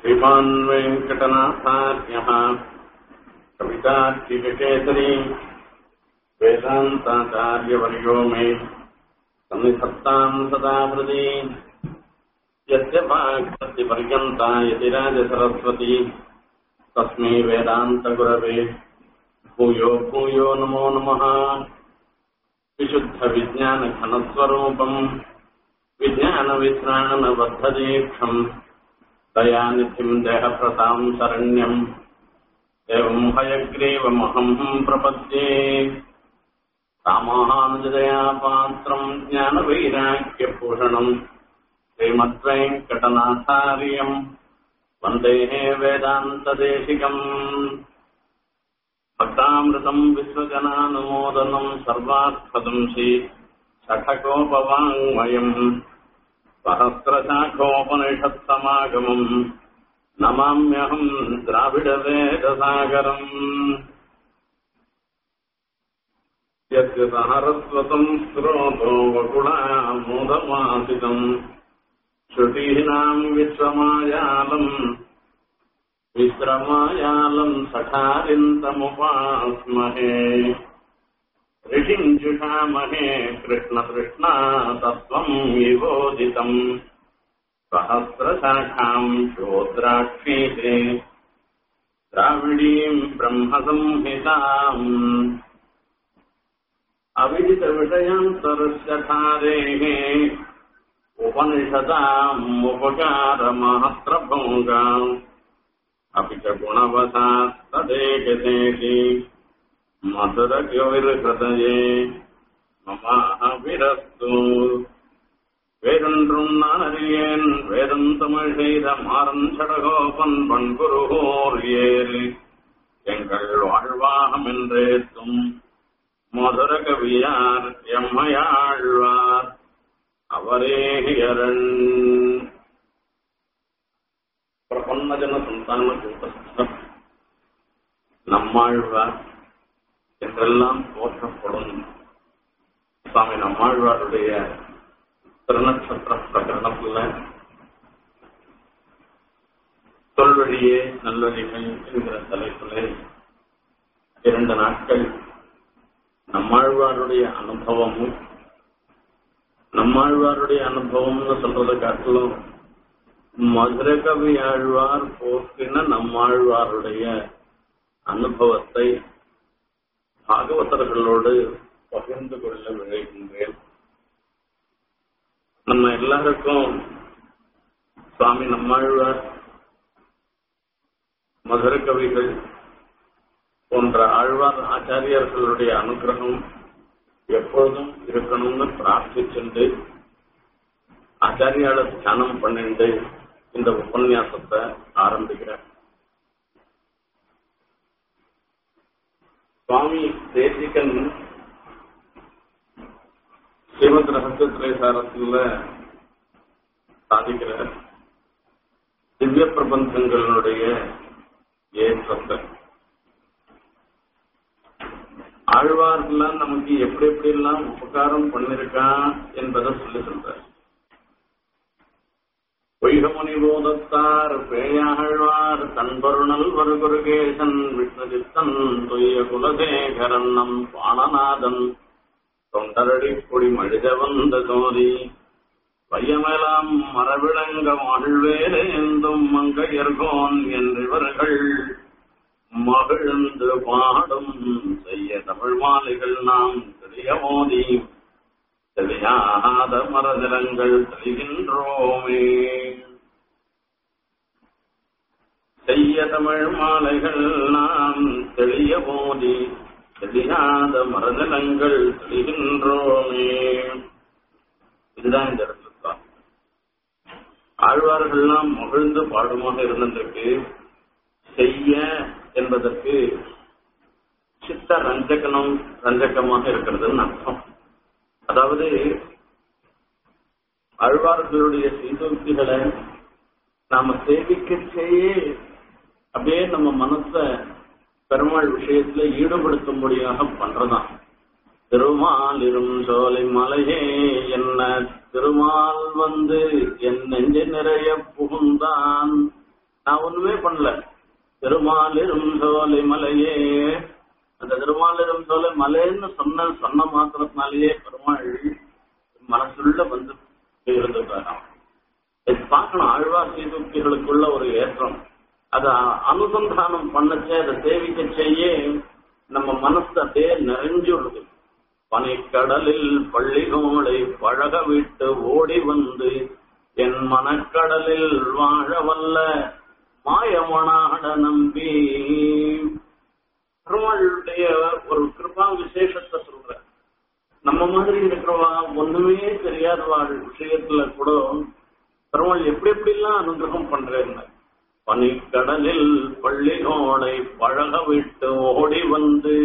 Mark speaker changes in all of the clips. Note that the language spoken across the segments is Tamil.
Speaker 1: श्रीमान् वेङ्कटनाथार्यः कवितार्किककेसरी वेदान्ताचार्यवर्यो मे सन्निधत्ताम् सदा हृदि यस्य भागवत्यपर्यन्ता यतिराजसरस्वती तस्मै वेदान्तगुरवे भूयो भूयो नमो नमः विशुद्धविज्ञानघनस्वरूपम् विज्ञानविश्राणनबद्धदीक्षम् दयानिधिम् देहप्रताम् शरण्यम् एवम् हयग्रीवमहम् प्रपद्ये रामानुजदया पात्रम् ज्ञानवैराग्यभूषणम् श्रीमद्वेङ्कटनाथार्यम् वन्देः वेदान्तदेशिकम् भक्तामृतम् विश्वजनानुमोदनम् सर्वात्फदंसि शठकोपवाङ्मयम् सहस्रशाखोपनिषत्समागमम् नमाम्यहम् द्राविडवेदसागरम् यस्य सहरस्वतम् स्रोतो वकुलामोदमासितम् श्रुतीनाम् विश्वमायालम् विश्रमायालम् सठारिन्तमुपास्महे ऋषिम् जुषामहे कृष्णकृष्णा तत्त्वम् विवोदितम् सहस्रशाखाम् शोद्राक्षीते द्राविडीम् ब्रह्मसंहिताम् अविदितविषयान्तरस्य धारेः उपनिषदाम् उपकारमहस्रभङ्गाम् अपि च गुणवशात् तदेकसेति மதுரகவிருகதையே மமாவிரஸ்து வேறொன்றும் நான் அறியேன் வேதம் தமிழ் செய்த மாறன் சடகோபன் பண்குருகோர் ஏறு எங்கள் வாழ்வாகம் என்றேத்தும் மதுர கவியார் எம்மையாழ்வார் அவரே அரண் பிரபன்னஜன சந்தான கூட்டம் நம்மாழ்வார் என்றெல்லாம் போற்றப்படும் சுவாமி நம்மாழ்வாருடைய திருநட்சத்திர பிரகரணத்துல சொல்வழியே நல்லடிகள் என்கிற தலைப்பில் இரண்டு நாட்கள் நம்மாழ்வாருடைய அனுபவமும் நம்மாழ்வாருடைய அனுபவம்னு சொல்றதை காட்டிலும் மதுர கவி ஆழ்வார் போக்கின நம்மாழ்வாருடைய அனுபவத்தை பாகவதர்களோடு பகிர்ந்து கொள்ள விழைகின்றேன் நம்ம எல்லாருக்கும் சுவாமி நம்மாழ்வார் மதுர கவிகள் போன்ற ஆழ்வார் ஆச்சாரியர்களுடைய அனுகிரகம் எப்பொழுதும் இருக்கணும்னு பிரார்த்திச்சுண்டு ஆச்சாரியால தியானம் பண்ணிட்டு இந்த உபன்யாசத்தை ஆரம்பிக்கிறேன் சுவாமி தேசிகன் ஸ்ரீமத் ரகசிய திரைசாரத்தில் சாதிக்கிறார் திவ்ய பிரபந்தங்களுடைய ஏற்றத்தை ஆழ்வார்லாம் நமக்கு எப்படி எப்படி எல்லாம் உபகாரம் பண்ணிருக்கா என்பதை சொல்லி சொல்றார் பொய்கமுனி போதத்தார் பேயாழ்வார் தன்பருணல் வருகுருகேசன் விஷ்ணுதித்தன் துய்ய குலசேகரன் நம் பாணநாதன் தொண்டரடி பொடி மழித வந்த சோதி வையமெல்லாம் மரவிளங்க வாழ்வேலேந்தும் மங்கையர்கோன் என்றிவர்கள் மகிழ்ந்து பாடும் செய்ய தமிழ் மாலைகள் நாம் தெரிய மோதி தெரியாத மரதிரங்கள் தெளிகின்றோமே செய்ய தமிழ் மாலைகள் நாம் தெளிய போதி தெரியாத மரதிரங்கள் தெளிகின்றோமே இதுதான் இந்த இடத்துல தான் ஆழ்வார்கள்லாம் மகிழ்ந்து பாடுமாக இருந்ததற்கு செய்ய என்பதற்கு சித்த ரஞ்சகனம் ரஞ்சகமாக இருக்கிறதுன்னு அர்த்தம் அதாவது அழ்வார்களுடைய சீதோக்திகளை நாம சேவிக்கச்சேயே அப்படியே நம்ம மனச பெருமாள் விஷயத்துல ஈடுபடுத்தும்படியாக பண்றதாம் திருமாலிரும் சோலை மலையே என்ன திருமால் வந்து என் நெஞ்சு நிறைய புகுந்தான் நான் ஒண்ணுமே பண்ணல திருமாலிரும் சோலை மலையே அந்த திருமாலிரும் சோலை மலைன்னு சொன்ன சொன்ன மாத்திரத்தினாலேயே பெருமாள் மனசுள்ள வந்து இருந்துட்டாராம் இது பார்க்கணும் ஆழ்வார் சீதுக்திகளுக்குள்ள ஒரு ஏற்றம் அதை அனுசந்தானம் பண்ணச்சே அதை சேவிக்க செய்ய நம்ம மனசு அப்படியே நிறைஞ்சுள்ளது பனிக்கடலில் பள்ளிகோளை பழக விட்டு ஓடி வந்து என் மனக்கடலில் வாழ வல்ல மாயமனாட நம்பி பெருமாளுடைய ஒரு கிருபா விசேஷத்தை சொல்ற நம்ம மாதிரி இருக்கிறவா ஒண்ணுமே தெரியாதவா விஷயத்துல கூட பெருமாள் எப்படி எப்படி எல்லாம் அனுகிரகம் பண்றேன்னு பனிக்கடலில் பள்ளிகோளை பழக விட்டு ஓடி வந்து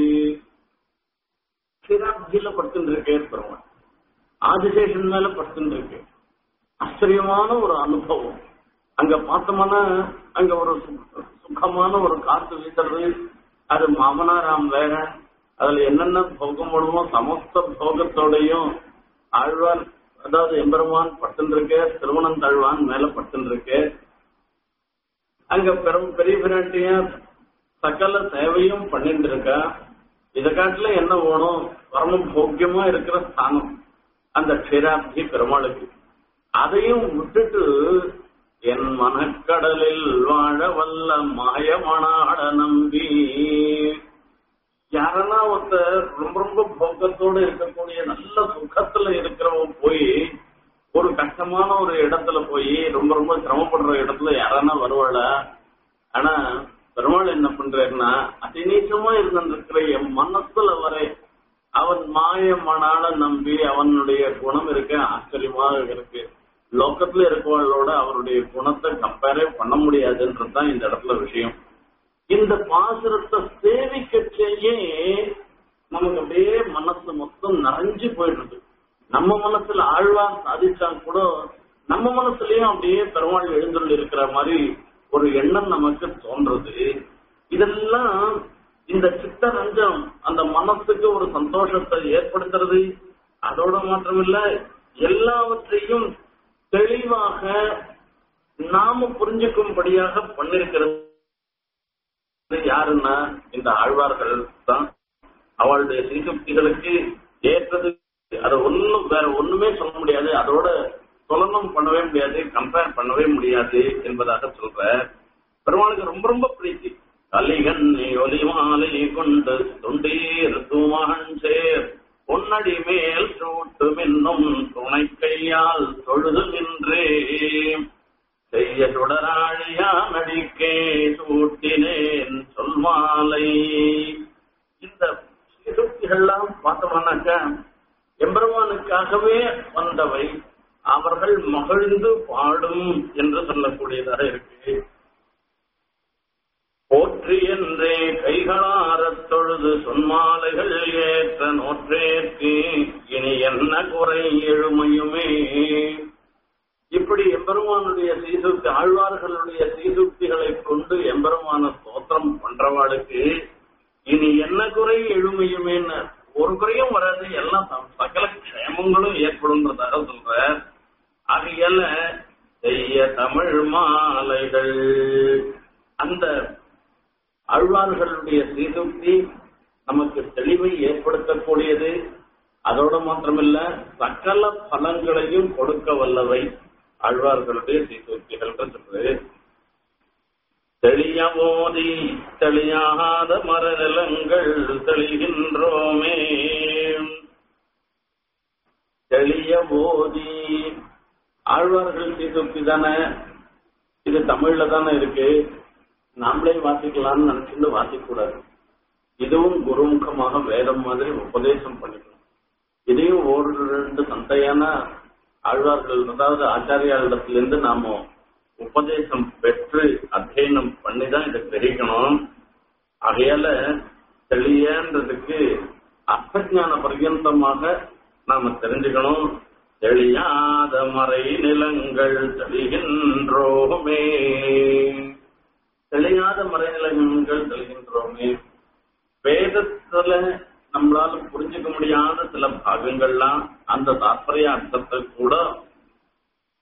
Speaker 1: சிராப்தியில படுத்துட்டு இருக்கேன் பெருமாள் ஆதிசேஷன் மேல படுத்துட்டு இருக்கு ஆச்சரியமான ஒரு அனுபவம் அங்க பார்த்தோம்னா அங்க ஒரு சு- சுகமான ஒரு காத்து வீசுறது அது மாமனாராம் வேற அதுல என்னென்ன போகம் முடியுமோ சமஸ்த போகத்தோடையும் ஆழ்வார் அதாவது எம்பெருமான் படுத்துட்டு இருக்கு திருமணம் தாழ்வான் மேல படுத்துட்டு இருக்கு அங்க பெரும் பெரிய பிராட்டிய சகல சேவையும் பண்ணிட்டு இருக்கா இதை காட்டுல என்ன வேணும் பரம போக்கியமா இருக்கிற ஸ்தானம் அந்த க்ஷீராப்தி பெருமாளுக்கு அதையும் விட்டுட்டு என் மனக்கடலில் வாழ வல்ல மாயமனாட நம்பி யாரனா ஒருத்தர் ரொம்ப ரொம்ப போக்கத்தோட இருக்கக்கூடிய நல்ல சுகத்துல இருக்கிறவன் போய் ஒரு கஷ்டமான ஒரு இடத்துல போய் ரொம்ப ரொம்ப சிரமப்படுற இடத்துல யாரானா வருவாளா ஆனா பெருமாள் என்ன பண்றாருன்னா அதிநீச்சமா இருந்திருக்கிற என் மனசுல வரை அவன் மாயமனால நம்பி அவனுடைய குணம் இருக்க ஆச்சரியமா இருக்கு லோக்கத்துல இருக்கவங்களோட அவருடைய குணத்தை கம்பேரே பண்ண முடியாதுன்றதுதான் இந்த இடத்துல விஷயம் இந்த பாசுரத்தை சேவிக்க செய்ய நமக்கு அப்படியே மனசு மொத்தம் நிறைஞ்சு போயிடுது நம்ம மனசுல ஆழ்வா சாதிச்சா கூட நம்ம மனசுலயும் அப்படியே பெருமாள் எழுந்துள்ள இருக்கிற மாதிரி ஒரு எண்ணம் நமக்கு தோன்றது இதெல்லாம் இந்த சித்தரஞ்சம் அந்த மனசுக்கு ஒரு சந்தோஷத்தை ஏற்படுத்துறது அதோட மாத்திரமில்ல எல்லாவற்றையும் தெளிவாக நாம புரிஞ்சுக்கும்படியாக பண்ணிருக்கிறது யாருன்னா இந்த ஆழ்வார்கள் தான் அவளுடைய சீசுக்திகளுக்கு ஏற்றது அது ஒண்ணும் வேற ஒண்ணுமே சொல்ல முடியாது அதோட துலனம் பண்ணவே முடியாது கம்பேர் பண்ணவே முடியாது என்பதாக சொல்ற பெருமாளுக்கு ரொம்ப ரொம்ப பிரீத்தி கலிகன் ஒலி மாலை கொண்டு தொண்டீர் தூமகன் சேர் பொன்னடி மேல் சூட்டும் என்னும் துணை கையால் தொழுது நின்றே செய்ய சுடராழியா நடிக்கே சூட்டினேன் சொல் மாலை இந்த சீசுக்திகள்லாம் பார்த்தோம்னாக்கா எம்பெருமானுக்காகவே வந்தவை அவர்கள் மகிழ்ந்து பாடும் என்று சொல்லக்கூடியதாக இருக்கு போற்றி என்றே கைகளாரத் தொழுது சொன்மாலைகள் ஏற்ற நோற்றேற்கு இனி என்ன குறை எழுமையுமே இப்படி எம்பெருமானுடைய சீசுக்தி ஆழ்வார்களுடைய சீசுக்திகளை கொண்டு எம்பெருமான ஸ்தோத்திரம் பண்றவாளுக்கு இனி என்ன குறை எழுமையுமேன்னு ஒரு குறையும் வராது எல்லாம் ச- சகல க்ஷேமங்களும் ஏற்படும்ன்றதாக சொல்ற ஆகையால செய்ய தமிழ் மாலைகள் அந்த ஆழ்வார்களுடைய சீசுக்தி நமக்கு தெளிவை ஏற்படுத்தக்கூடியது அதோட மாத்திரமில்ல சகல பலங்களையும் கொடுக்க வல்லவை ஆழ்வார்களுடைய சீசுக்திகள் சொல்றது தெளிய ஓதி தெளியாத மரநிலங்கள் தெளிகின்றோமே தெளிய ஓதி ஆழ்வார்கள் சீசுக்தி தானே இது தமிழ்ல தானே இருக்கு நாமளே வாசிக்கலாம்னு நினைச்சுட்டு வாசிக்க கூடாது இதுவும் குருமுகமாக வேதம் மாதிரி உபதேசம் பண்ணிக்கணும் இதையும் ஒரு ரெண்டு சந்தையான ஆழ்வார்கள் அதாவது ஆச்சாரியாளிடத்திலிருந்து நாம உபதேசம் பெற்று அத்தியனம் பண்ணி தான் இதை தெரிவிக்கணும் ஆகையால தெளியன்றதுக்கு அர்த்தஞான பர்யந்தமாக நாம தெரிஞ்சுக்கணும் தெளியாத மறை நிலங்கள் தெளிகின்றோமே தெளியாத மறைநிலங்கள் தெளிகின்றோமே வேதத்துல நம்மளால புரிஞ்சுக்க முடியாத சில பாகங்கள்லாம் அந்த தாற்பய அர்த்தத்தை கூட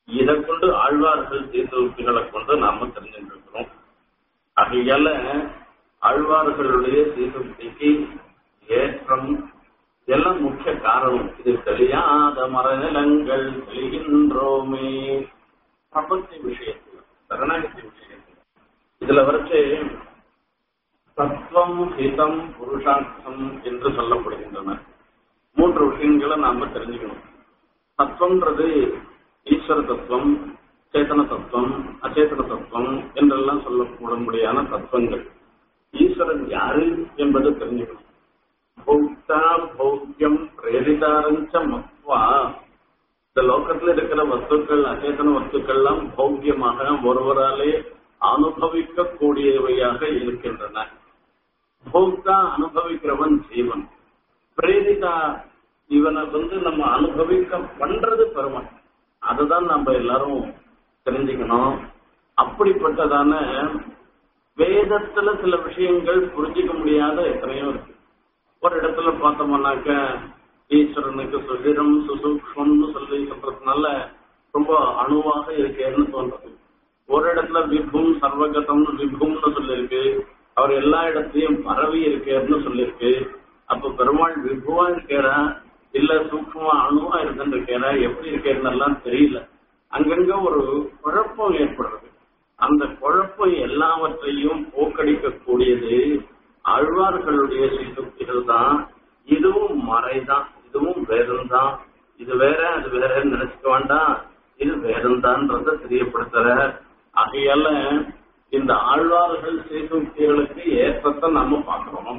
Speaker 1: இதை கொண்டு ஆழ்வார்கள் சீர்தூக்கிகளை கொண்டு நாம தெரிஞ்சுட்டு இருக்கிறோம் ஆகையால ஆழ்வார்களுடைய சீர்தூக்கிக்கு ஏற்றம் எல்லாம் முக்கிய காரணம் இது தெளியாத மரநிலங்கள் தெளிகின்றோமே பிரபத்தி விஷயத்துல சரணாகதி விஷயத்துல இதுல வரைச்சு தத்துவம் ஹிதம் புருஷார்த்தம் என்று சொல்லப்படுகின்றன மூன்று விஷயங்களை நாம தெரிஞ்சுக்கணும் தத்துவம்ன்றது ஈஸ்வர தத்துவம் சேத்தன தத்துவம் அச்சேதன தத்துவம் என்றெல்லாம் சொல்லப்படும்படியான தத்துவங்கள் ஈஸ்வரன் யாரு என்பது தெரிஞ்சுக்கணும் பௌத்தா பௌத்தியம் பிரேரிதாரஞ்ச மத்வா இந்த லோகத்துல இருக்கிற வஸ்துக்கள் அச்சேதன வஸ்துக்கள்லாம் பௌத்தியமாக ஒருவராலே அனுபவிக்க கூடியவையாக இருக்கின்றன பௌத்தா அனுபவிக்கிறவன் ஜீவன் பிரேரிதா இவனை வந்து நம்ம அனுபவிக்க பண்றது பெருமன் அதுதான் நம்ம எல்லாரும் தெரிஞ்சுக்கணும் அப்படிப்பட்டதான வேதத்துல சில விஷயங்கள் புரிஞ்சிக்க முடியாத எத்தனையோ இருக்கு ஒரு இடத்துல பார்த்தோம்னாக்க ஈஸ்வரனுக்கு சுகிரம் சுசூக்மம்னு சொல்லி சொல்றதுனால ரொம்ப அணுவாக இருக்கேன்னு தோன்றது ஒரு இடத்துல விபும் சர்வகதம் விபும்னு சொல்லியிருக்கு அவர் எல்லா இடத்தையும் பரவி இருக்கேன்னு சொல்லியிருக்கு அப்ப பெருமாள் விபுவா இருக்கிறா இல்ல சூக்மமா அணுவா இருந்துட்டு இருக்கிறா எப்படி இருக்கேன்னு எல்லாம் தெரியல அங்கங்க ஒரு குழப்பம் ஏற்படுறது அந்த குழப்பம் எல்லாவற்றையும் போக்கடிக்க கூடியது ஆழ்வார்களுடைய சீசுக்திகள் தான் இதுவும் மறைதான் இதுவும் வேறும்தான் இது வேற அது வேற நினைச்சுக்க வேண்டாம் இது வேறுந்தான்றத தெரியப்படுத்துற ஆகையால இந்த ஆழ்வார்கள் சீசுக்திகளுக்கு ஏற்றத்தை நாம பார்க்கிறோம்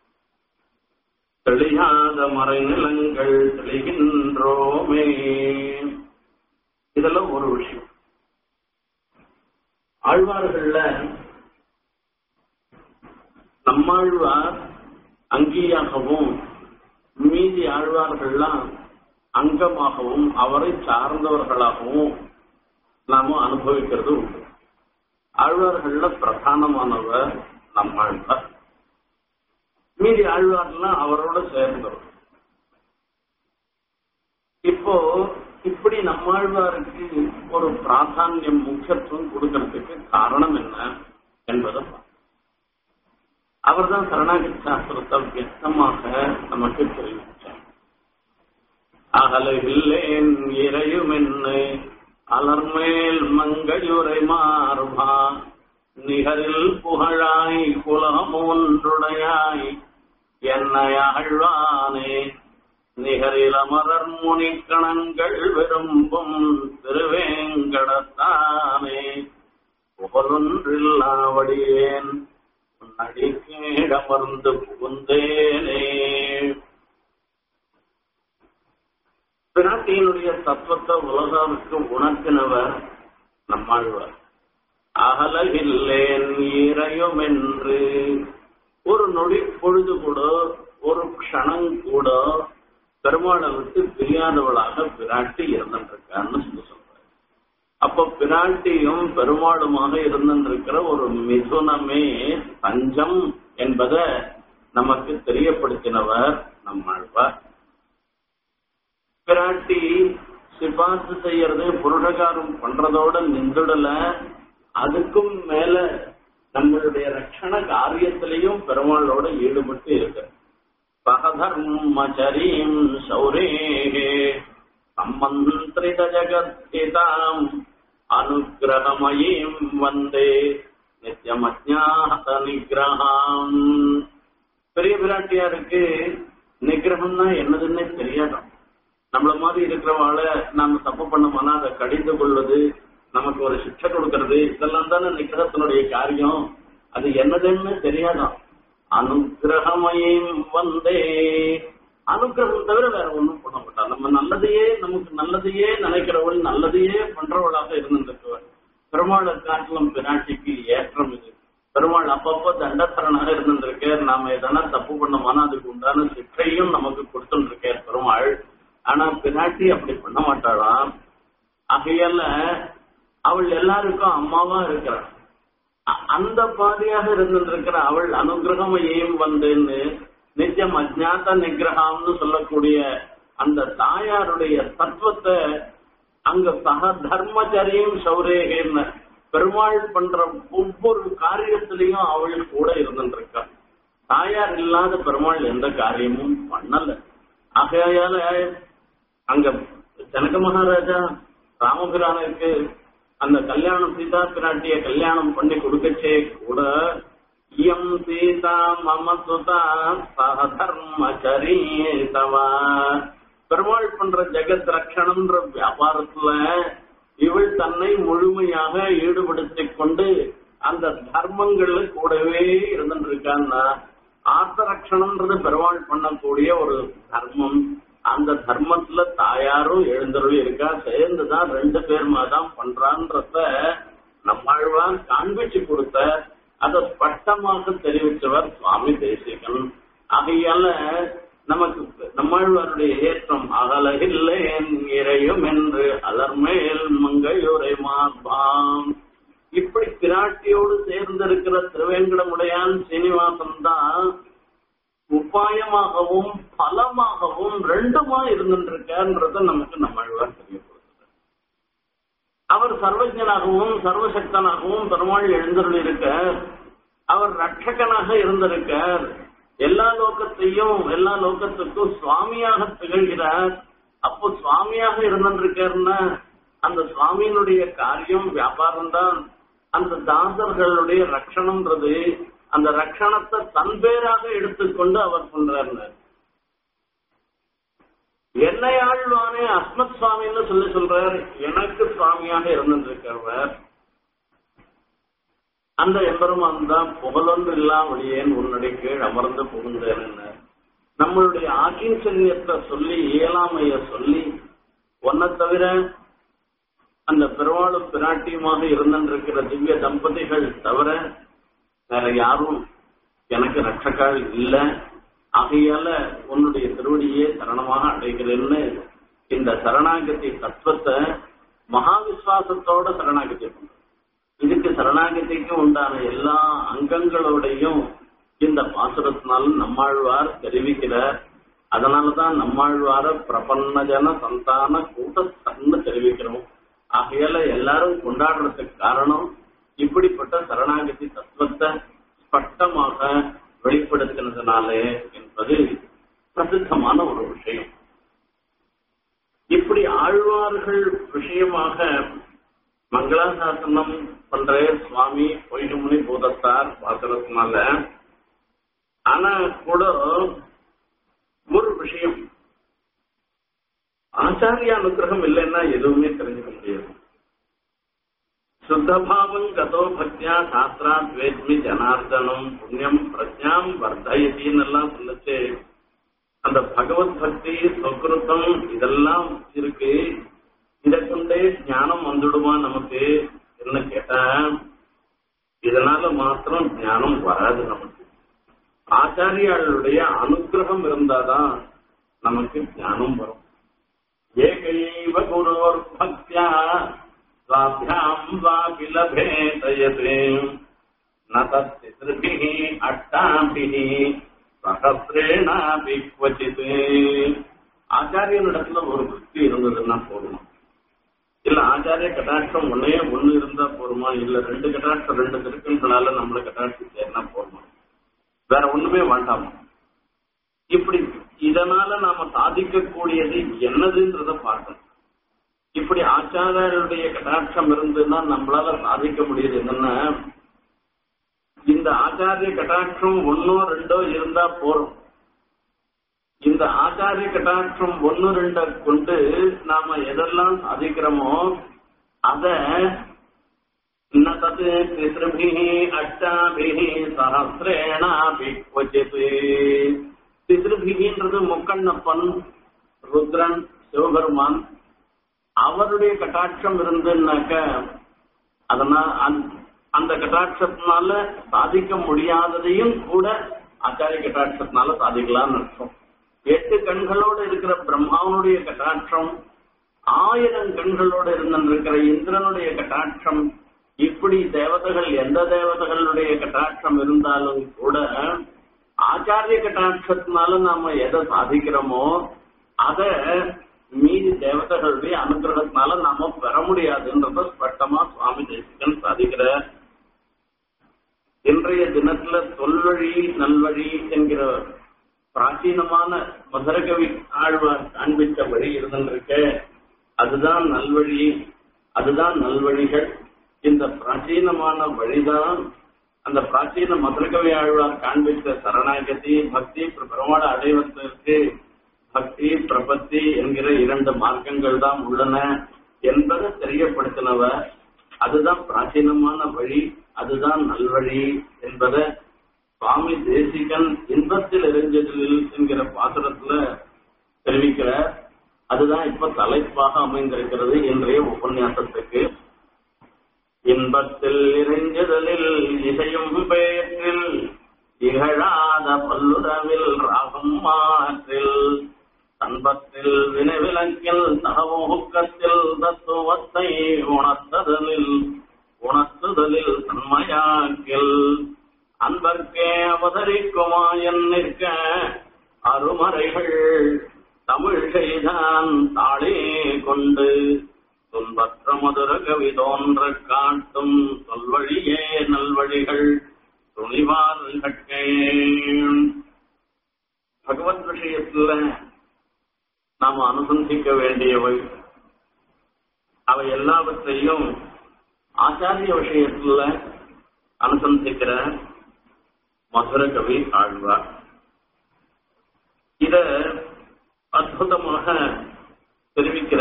Speaker 1: தெளியாத மறைநிலங்கள் தெளிகின்றோமே இதெல்லாம் ஒரு விஷயம் ஆழ்வார்கள்ல நம்மாழ்வார் அங்கியாகவும் மீதி ஆழ்வார்கள்லாம் அங்கமாகவும் அவரை சார்ந்தவர்களாகவும் நாம அனுபவிக்கிறது உண்டு ஆழ்வார்கள்ல பிரதானமானவர் நம்மாழ்வார் மீதி ஆழ்வார்லாம் அவரோட சேர்ந்தவர் இப்போ இப்படி நம்மாழ்வாருக்கு ஒரு பிராதானியம் முக்கியத்துவம் கொடுக்கறதுக்கு காரணம் என்ன என்பதை அவர் தான் சரணாகதி சாஸ்திரத்தை வியக்தமாக நமக்கு தெரிவித்தார் அகலகில்லேன் இறையும் என்ன அலர்மேல் மங்கையுரை மாறுபா நிகரில் புகழாய் குலமொன்றுடையாய் என்னை அழ்வானே நிகரில் அமரர் முனிக்கணங்கள் விரும்பும் திருவேங்கடத்தானே புகழொன்றில்லாவடியேன் அடிக்கேடமர்ந்து புகுந்தேனே பிராட்டியினுடைய தத்துவத்தை உலகாவுக்கு உணர்த்தினவர் நம்மாழ்வார் அகலகில்லேன் இறையும் என்று ஒரு நொடி பொழுது கூட ஒரு க்ஷணம் கூட பெருமாளை விட்டு பிரியாதவளாக பிராட்டி இருந்துருக்கான்னு சொல்லி சொல்றாரு அப்ப பிராட்டியும் பெருமாளுமாக இருந்திருக்கிற ஒரு மிதுனமே பஞ்சம் என்பதை நமக்கு தெரியப்படுத்தினவர் நம்மாழ்வார் பிராட்டி சிபாசு செய்யறது புருஷகாரம் பண்றதோட நின்றுடல அதுக்கும் மேல நம்மளுடைய ரட்சண காரியத்திலையும் பெருமாளோட ஈடுபட்டு இருக்கு சகதர்மச்சரீம் சௌரேகே சம்மந்திரித ஜகத்திதாம் அனுகிரகமயீம் வந்தே நித்தியமஜாத நிகிரகாம் பெரிய பிராட்டியாருக்கு நிகிரகம்னா என்னதுன்னே தெரியாதான் நம்மள மாதிரி இருக்கிறவாள நாம தப்பு பண்ணோம்னா அதை கடிந்து கொள்வது நமக்கு ஒரு சிக்ஷை கொடுக்கறது இதெல்லாம் தானே நிகிரகத்தினுடைய காரியம் அது என்னதுன்னு தெரியாதான் அனுகிரகமயம் வந்தே அனுகிரகம் தவிர வேற ஒண்ணும் பண்ண மாட்டா நம்ம நல்லதையே நமக்கு நல்லதையே நினைக்கிறவள் நல்லதையே பண்றவளாக இருந்திருக்கவள் பெருமாளை காட்டிலும் பிராட்டிக்கு ஏற்றம் இது பெருமாள் அப்பப்போ தண்டத்தரனாக இருந்திருக்கார் நாம எதனா தப்பு பண்ணோம்னா அதுக்கு உண்டான சிற்றையும் நமக்கு கொடுத்துருக்கார் பெருமாள் ஆனா பிராட்டி அப்படி பண்ண மாட்டாளாம் ஆகையால அவள் எல்லாருக்கும் அம்மாவா இருக்கிறாள் அந்த பாதியாக இருந்திருக்கிற அவள் அனுகிரகமையும் வந்துன்னு நித்தியம் அஜாத்த நிகிரகம்னு சொல்லக்கூடிய அந்த தாயாருடைய தத்துவத்தை அங்க சக தர்மச்சரியும் சௌரேகன்னு பெருமாள் பண்ற ஒவ்வொரு காரியத்திலையும் அவள் கூட இருந்துருக்கா தாயார் இல்லாத பெருமாள் எந்த காரியமும் பண்ணல ஆகையால அங்க ஜனக மகாராஜா ராமபிரானுக்கு அந்த கல்யாணம் சீதா பிராட்டிய கல்யாணம் பண்ணி கொடுக்கச்சே கூட இயம் சீதா மம சுதா சகதர்மச்சரி தவா பெருமாள் பண்ற ஜெகத் ரக்ஷணம்ன்ற வியாபாரத்துல இவள் தன்னை முழுமையாக ஈடுபடுத்திக் கொண்டு அந்த தர்மங்கள்ல கூடவே இருந்துட்டு இருக்கான்னா ஆத்தரக்ஷணம்ன்றது பெருமாள் பண்ணக்கூடிய ஒரு தர்மம் அந்த தர்மத்துல தாயாரும் எழுந்தருள் இருக்கா சேர்ந்துதான் ரெண்டு பேருமா தான் பண்றான்றத நம்மாழ்வார் காண்பிச்சு கொடுத்த அதை ஸ்பஷ்டமாக தெரிவித்தவர் சுவாமி தேசிகன் ஆகையால நமக்கு நம்மாழ்வாருடைய ஏற்றம் அகலகில்லேன் இறையும் என்று அலர்மேல் மங்கையுரை மார்பாம் இப்படி பிராட்டியோடு சேர்ந்திருக்கிற திருவேங்கடமுடையான் சீனிவாசன் தான் உபாயமாகவும் பலமாகவும் ரெண்டுமா இருந்துருக்கான்றத நமக்கு நம்மாழ்வார் தெரியப்படுத்துறார் அவர் சர்வஜனாகவும் சர்வசக்தனாகவும் பெருமாள் எழுந்தருள் இருக்க அவர் ரட்சகனாக இருந்திருக்கார் எல்லா லோகத்தையும் எல்லா லோகத்துக்கும் சுவாமியாக திகழ்கிறார் அப்போ சுவாமியாக இருந்திருக்காருன்னா அந்த சுவாமியினுடைய காரியம் வியாபாரம் தான் அந்த தாசர்களுடைய ரட்சணம்ன்றது அந்த ரட்சணத்தை தன் பேராக எடுத்துக்கொண்டு அவர் பண்றாரு என்னை ஆழ்வானே அஸ்மத் சுவாமின்னு சொல்லி சொல்றார் எனக்கு சுவாமியாக இருந்திருக்கிறவர் அந்த எம்பெருமான் தான் புகழொன்று இல்லா வழியேன் உன்னுடைய கீழ் அமர்ந்து புகுந்தேன் நம்மளுடைய ஆக்கிஞ்சன்யத்தை சொல்லி இயலாமைய சொல்லி ஒன்ன தவிர அந்த பெருவாளும் பிராட்டியுமாக இருந்திருக்கிற திவ்ய தம்பதிகள் தவிர வேற யாரும் எனக்கு ரட்சக்கால் இல்ல ஆகையால உன்னுடைய திருவடியே சரணமாக அடைகிறேன்னு இந்த சரணாகதி தத்துவத்தை மகா விசுவாசத்தோட சரணாகதி பண்ற இதுக்கு சரணாகதிக்கு உண்டான எல்லா அங்கங்களோடையும் இந்த பாசுரத்தினால நம்மாழ்வார் தெரிவிக்கிறார் அதனாலதான் நம்மாழ்வார பிரபன்னஜன சந்தான கூட்டத்தன்னு தெரிவிக்கிறோம் ஆகையால எல்லாரும் கொண்டாடுறதுக்கு காரணம் இப்படிப்பட்ட சரணாகதி தத்துவத்தை ஸ்பஷ்டமாக வெளிப்படுத்தினதுனாலே என்பது பிரசித்தமான ஒரு விஷயம் இப்படி ஆழ்வார்கள் விஷயமாக மங்களாசாசனம் பண்ற சுவாமி பொய்டுமுனி பூதத்தார் பாசுரத்தினால ஆனா கூட ஒரு விஷயம் ஆச்சாரிய அனுகிரகம் இல்லைன்னா எதுவுமே தெரிஞ்சுக்க முடியாது சுத்தபாவம் கதோ பக்தியா சாஸ்திராத் வேத்மி ஜனார்தனம் புண்ணியம் பிரஜாம் வர்த்தயத்தின்னு எல்லாம் சொல்லுச்சு அந்த பகவத் பக்தி சொக்ருத்தம் இதெல்லாம் இருக்கு இதை கொண்டே ஞானம் வந்துடுமா நமக்கு என்ன கேட்டா இதனால மாத்திரம் ஞானம் வராது நமக்கு ஆச்சாரியாளுடைய அனுகிரகம் இருந்தாதான் நமக்கு ஞானம் வரும் ஏகைவ குரோர் பக்தியா स्वाभ्याम् वा किल भेदयते न तत्पितृभिः अट्टाभिः சகசிரேனாபி क्वचित् ஆச்சாரியனிடத்துல ஒரு பக்தி இருந்ததுன்னா போதுமா இல்ல ஆச்சாரிய கட்டாட்சம் ஒன்னே ஒண்ணு இருந்தா போருமா இல்ல ரெண்டு கட்டாட்சம் ரெண்டு திருக்கண்களால நம்மள கட்டாட்சி சேர்னா போருமா வேற ஒண்ணுமே வேண்டாமா இப்படி இதனால நாம சாதிக்கக்கூடியது என்னதுன்றத பார்க்கணும் இப்படி ஆச்சாரியருடைய கட்டாட்சம் இருந்துன்னா நம்மளால சாதிக்க முடியுது என்னன்னா இந்த ஆச்சாரிய கட்டாட்சம் ஒன்னோ ரெண்டோ இருந்தா போறோம் இந்த ஆச்சாரிய கட்டாட்சம் ஒன்னு ரெண்ட கொண்டு நாம எதெல்லாம் சாதிக்கிறோமோ அத தத்து திசிருபிஹி அஷ்டாபிஹி சஹசிரேணாபி கொச்சித் திசிருபிகின்றது முக்கண்ணப்பன் ருத்ரன் சிவபெருமான் அவருடைய கட்டாட்சம் இருந்துன்னாக்க அதனால் அந்த கட்டாட்சத்தினால சாதிக்க முடியாததையும் கூட ஆச்சாரிய கட்டாட்சத்தினால சாதிக்கலாம்னு அர்த்தம் எட்டு கண்களோடு இருக்கிற பிரம்மாவனுடைய கட்டாட்சம் ஆயிரம் கண்களோடு இருந்திருக்கிற இந்திரனுடைய கட்டாட்சம் இப்படி தேவதைகள் எந்த தேவதைகளுடைய கட்டாட்சம் இருந்தாலும் கூட ஆச்சாரிய கட்டாட்சத்தினால நாம எதை சாதிக்கிறோமோ அத மீதி தேவதைகளுடைய அனுகிரகத்தினால நாம பெற முடியாதுன்றத ஸ்பஷ்டமா சுவாமி தேசிகன் சாதிக்கிறார் இன்றைய தினத்துல தொல்வழி நல்வழி என்கிற பிராச்சீனமான மதுரகவி ஆழ்வார் காண்பித்த வழி இருந்திருக்க அதுதான் நல்வழி அதுதான் நல்வழிகள் இந்த பிராச்சீனமான வழிதான் அந்த பிராச்சீன மதுரகவி ஆழ்வார் காண்பித்த சரணாகதி பக்தி பெருமாளை அடைவதற்கு பக்தி பிரபத்தி என்கிற இரண்டு மார்க்கங்கள் தான் உள்ளன என்பதை தெரியப்படுத்தினவர் அதுதான் பிராச்சீனமான வழி அதுதான் நல்வழி என்பதை சுவாமி தேசிகன் இன்பத்தில் எரிஞ்சதில் என்கிற பாசுரத்துல தெரிவிக்கிறார் அதுதான் இப்ப தலைப்பாக அமைந்திருக்கிறது இன்றைய உபன்யாசத்துக்கு இன்பத்தில் இறைஞ்சுதலில் இசையும் பெயற்றில் இகழாத பல்லுறவில் ராகம் மாற்றில் தன்பத்தில் வினைவிலக்கில் தகவூக்கத்தில் தத்துவத்தை உணர்த்ததலில் உணர்த்துதலில் தன்மையாக்கில் அன்பர்க்கே அவதரிக்குமாயன் நிற்க அருமறைகள் தமிழ் செய்தான் தாளே கொண்டு துன்பற்ற மதுர கவி தோன்ற காட்டும் சொல்வழியே நல்வழிகள் துணிவார் கட்டே பகவத் விஷயத்துல நாம் அனுசந்திக்க வேண்டியவை அவை எல்லாவற்றையும் ஆச்சாரிய விஷயத்துல அனுசந்திக்கிற மதுர கவி ஆழ்வார் இத அற்புதமாக தெரிவிக்கிற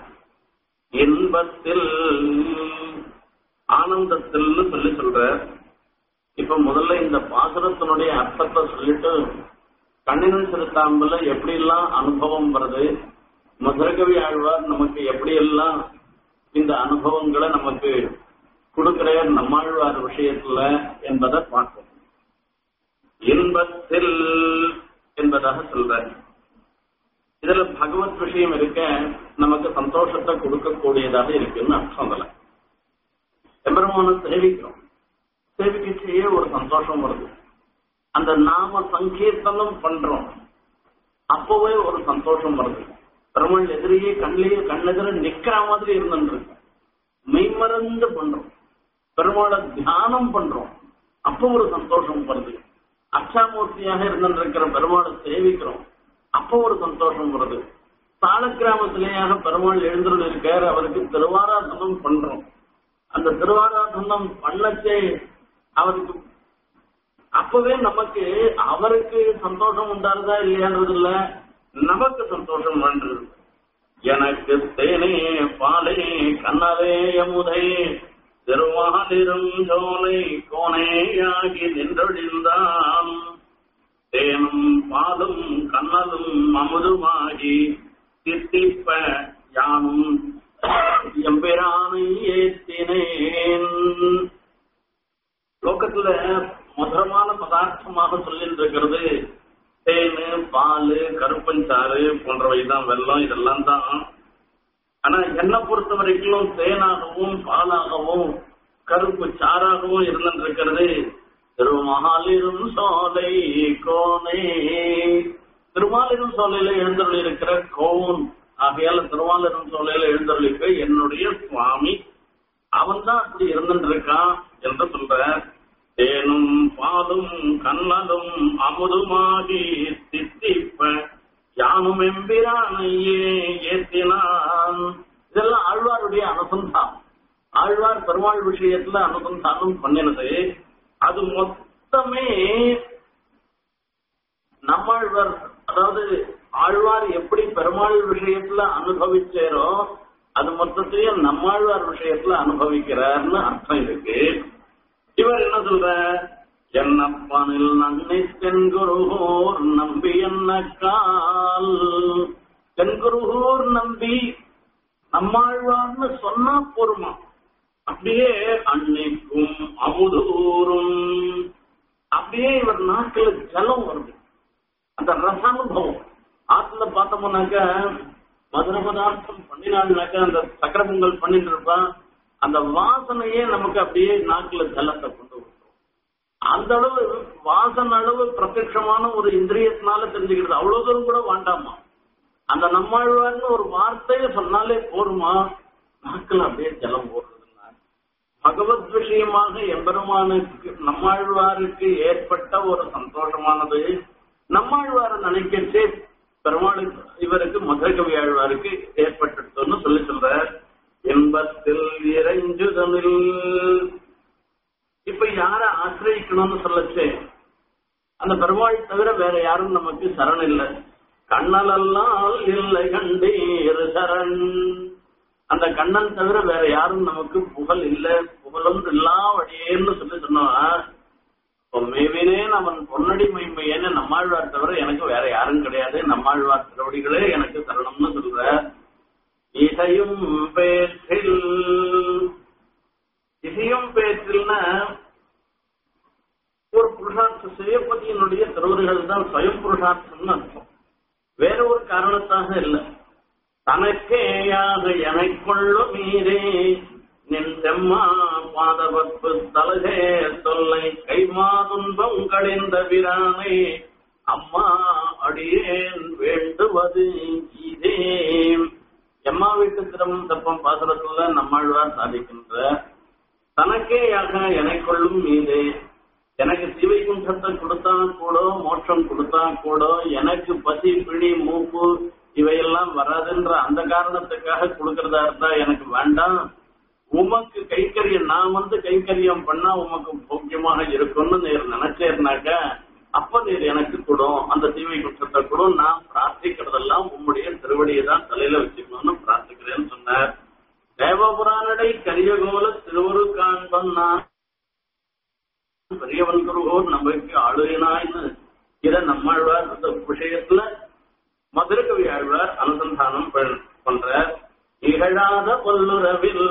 Speaker 1: இன்பத்தில் ஆனந்தத்தில் சொல்லி சொல்ற இப்ப முதல்ல இந்த பாசுரத்தினுடைய அர்த்தத்தை சொல்லிட்டு கண்ணினன் சிறுத்தாம்பல எப்படி எல்லாம் அனுபவம் வருது மதுரகவி ஆழ்வார் நமக்கு எப்படி எல்லாம் இந்த அனுபவங்களை நமக்கு கொடுக்கிற நம்மாழ்வார் விஷயத்துல என்பதை பார்ப்போம் இன்பத்தில் என்பதாக சொல்ற இதுல பகவத் விஷயம் இருக்க நமக்கு சந்தோஷத்தை கொடுக்கக்கூடியதாக இருக்குன்னு அர்த்தம் அதுல எம்பெருமான சேவிக்கிறோம் சேவிக்கச்சேயே ஒரு சந்தோஷம் வருது அந்த நாம சங்கீர்த்தனம் பண்றோம் அப்பவே ஒரு சந்தோஷம் வருது பெருமாள் எதிரியே கண்ணிலேயே கண்ணெதிர நிக்கிற மாதிரி இருந்துருக்கு மெய்மறந்து பண்றோம் பெருமாளை தியானம் பண்றோம் அப்போ ஒரு சந்தோஷம் வருது அச்சாமூர்த்தியாக இருந்திருக்கிற பெருமாளை சேவிக்கிறோம் அப்போ ஒரு சந்தோஷம் வருது சாலக்கிராமத்திலேயாக பெருமாள் எழுந்துள்ள இருக்கார் அவருக்கு திருவாராதனம் பண்றோம் அந்த திருவாராதனம் பண்ணச்சே அவருக்கு அப்பவே நமக்கு அவருக்கு சந்தோஷம் உண்டாருதா இல்லையான்றது இல்ல நமக்கு சந்தோஷம் வேண்டது எனக்கு தேனே பாலே கண்ணலே அமுதை திருவாதிரும் சோலை கோணையாகி நின்றொழிந்தான் தேனும் பாலும் கண்ணலும் அமுதுமாகி தித்திப்ப யானும் எம்பிரானை ஏத்தினேன் லோகத்துல மதுரமான பதார்த்தமாக சொல்லிட்டு இருக்கிறது தேனு பால் கருப்பஞ்சாறு போன்றவை தான் வெள்ளம் இதெல்லாம் தான் ஆனா என்னை பொறுத்த வரைக்கும் தேனாகவும் பாலாகவும் கருப்பு சாராகவும் இருந்துட்டு இருக்கிறது திருமகாலிரும் சோலை கோனே திருமாலிரும் சோலையில எழுந்தருள் இருக்கிற கோன் ஆகையால திருமாலிரும் சோலையில எழுந்தருளிக்க என்னுடைய சுவாமி அவன் தான் அப்படி இருந்துட்டு இருக்கான் என்று சொல்ற தேனும் பாலும் கண்ணலும் அமுதுமாகி தித்திப்ப யானும் எம்பிரானையே ஏத்தினான் இதெல்லாம் ஆழ்வாருடைய அனுசந்தானம் ஆழ்வார் பெருமாள் விஷயத்துல அனுசந்தானம் பண்ணினது அது மொத்தமே நம்மாழ்வார் அதாவது ஆழ்வார் எப்படி பெருமாள் விஷயத்துல அனுபவிச்சாரோ அது மொத்தத்தையும் நம்மாழ்வார் விஷயத்துல அனுபவிக்கிறார்னு அர்த்தம் இருக்கு இவர் என்ன சொல்ற என்னப்பனில் நன்னை தென்குருகூர் நம்பி என்ன கால் தென்குருகூர் நம்பி நம்மாழ்வார்னு சொன்னா போருமா அப்படியே அன்னைக்கும் அமுதூரும் அப்படியே இவர் நாட்டுல ஜலம் வருது அந்த ரசானுபவம் ஆத்துல பார்த்தோம்னாக்க மதுர பதார்த்தம் பண்ணினாள்னாக்க அந்த சக்கர பொங்கல் பண்ணிட்டு இருப்பான் அந்த வாசனையே நமக்கு அப்படியே நாக்குல ஜலத்தை கொண்டு விட்டுரும் அந்த அளவு வாசன அளவு பிரத்யட்சமான ஒரு இந்திரியத்தினால தெரிஞ்சுக்கிறது அவ்வளவு தூரம் கூட வேண்டாமா அந்த நம்மாழ்வார்னு ஒரு வார்த்தையை சொன்னாலே போருமா நாட்கள் அப்படியே ஜலம் போடுறதுன்னா பகவத் விஷயமாக எம்பெருமானுக்கு நம்மாழ்வாருக்கு ஏற்பட்ட ஒரு சந்தோஷமானது நம்மாழ்வாரை நினைக்கச்சே பெருமாளுக்கு இவருக்கு மதுரகவி ஆழ்வாருக்கு ஏற்பட்டுன்னு சொல்லி சொல்ற இன்பத்தில் இறைஞ்சுதமில் இப்ப யார ஆசிரியக்கணும்னு சொல்லச்சே அந்த பெருமாள் தவிர வேற யாரும் நமக்கு சரண் இல்லை கண்ணலெல்லாம் இல்லை கண்டீர் சரண் அந்த கண்ணன் தவிர வேற யாரும் நமக்கு புகழ் இல்ல புகழொன்று இல்லா வழியேன்னு சொல்லி சொன்னா மேவினேன் அவன் பொன்னடி மைமையேன்னு நம்மாழ்வார் தவிர எனக்கு வேற யாரும் கிடையாது நம்மாழ்வார் திருவடிகளே எனக்கு சரணம்னு சொல்ற இசையும் பேற்றில் இசையும் பேற்றில்னா ஒரு புருஷார்த்த சிவபதியினுடைய திருவடிகள் தான் சுயம் புருஷார்த்தம்னு அர்த்தம் வேற ஒரு காரணத்தாக இல்லை தனக்கேயாக எனக்குள்ளும் மீரே நின் செம்மா பாதவத்து தலகே தொல்லை கைமா துன்பம் கழிந்த பிரானை அம்மா அடியேன் வேண்டுவது இதே எம்மா வீட்டு திறமும் தப்பம் பாசுரத்துல நம்மாழ்வார் சாதிக்கின்ற தனக்கேயாக எனக்குள்ளும் மீதே எனக்கு சிவைகுண்டத்தை கொடுத்தா கூட மோட்சம் கொடுத்தா கூட எனக்கு பசி பிடி மூப்பு இவையெல்லாம் வராதுன்ற அந்த காரணத்துக்காக கொடுக்கறதா இருந்தா எனக்கு வேண்டாம் உமக்கு கைக்கரியம் நான் வந்து கைக்கரியம் பண்ணா உமக்கு போக்கியமாக இருக்கும்னு நீர் நினைச்சேர்னாக்க அப்ப நீர் எனக்கு கொடும் அந்த தீமை குற்றத்தை கொடும் நான் பிரார்த்திக்கிறதெல்லாம் உம்முடைய திருவடியை தான் தலையில வச்சுக்கணும்னு பிரார்த்திக்கிறேன்னு சொன்னார் தேவபுரானடை கரியகோல திருவரு காண்பன் நான் பெரியவன் குருகோர் நமக்கு ஆளுனாய்னு இத நம்மாழ்வார் இந்த விஷயத்துல மதுரகவி ஆழ்வார் அனுசந்தானம் பண்ற இகழாத பல்லுறவில்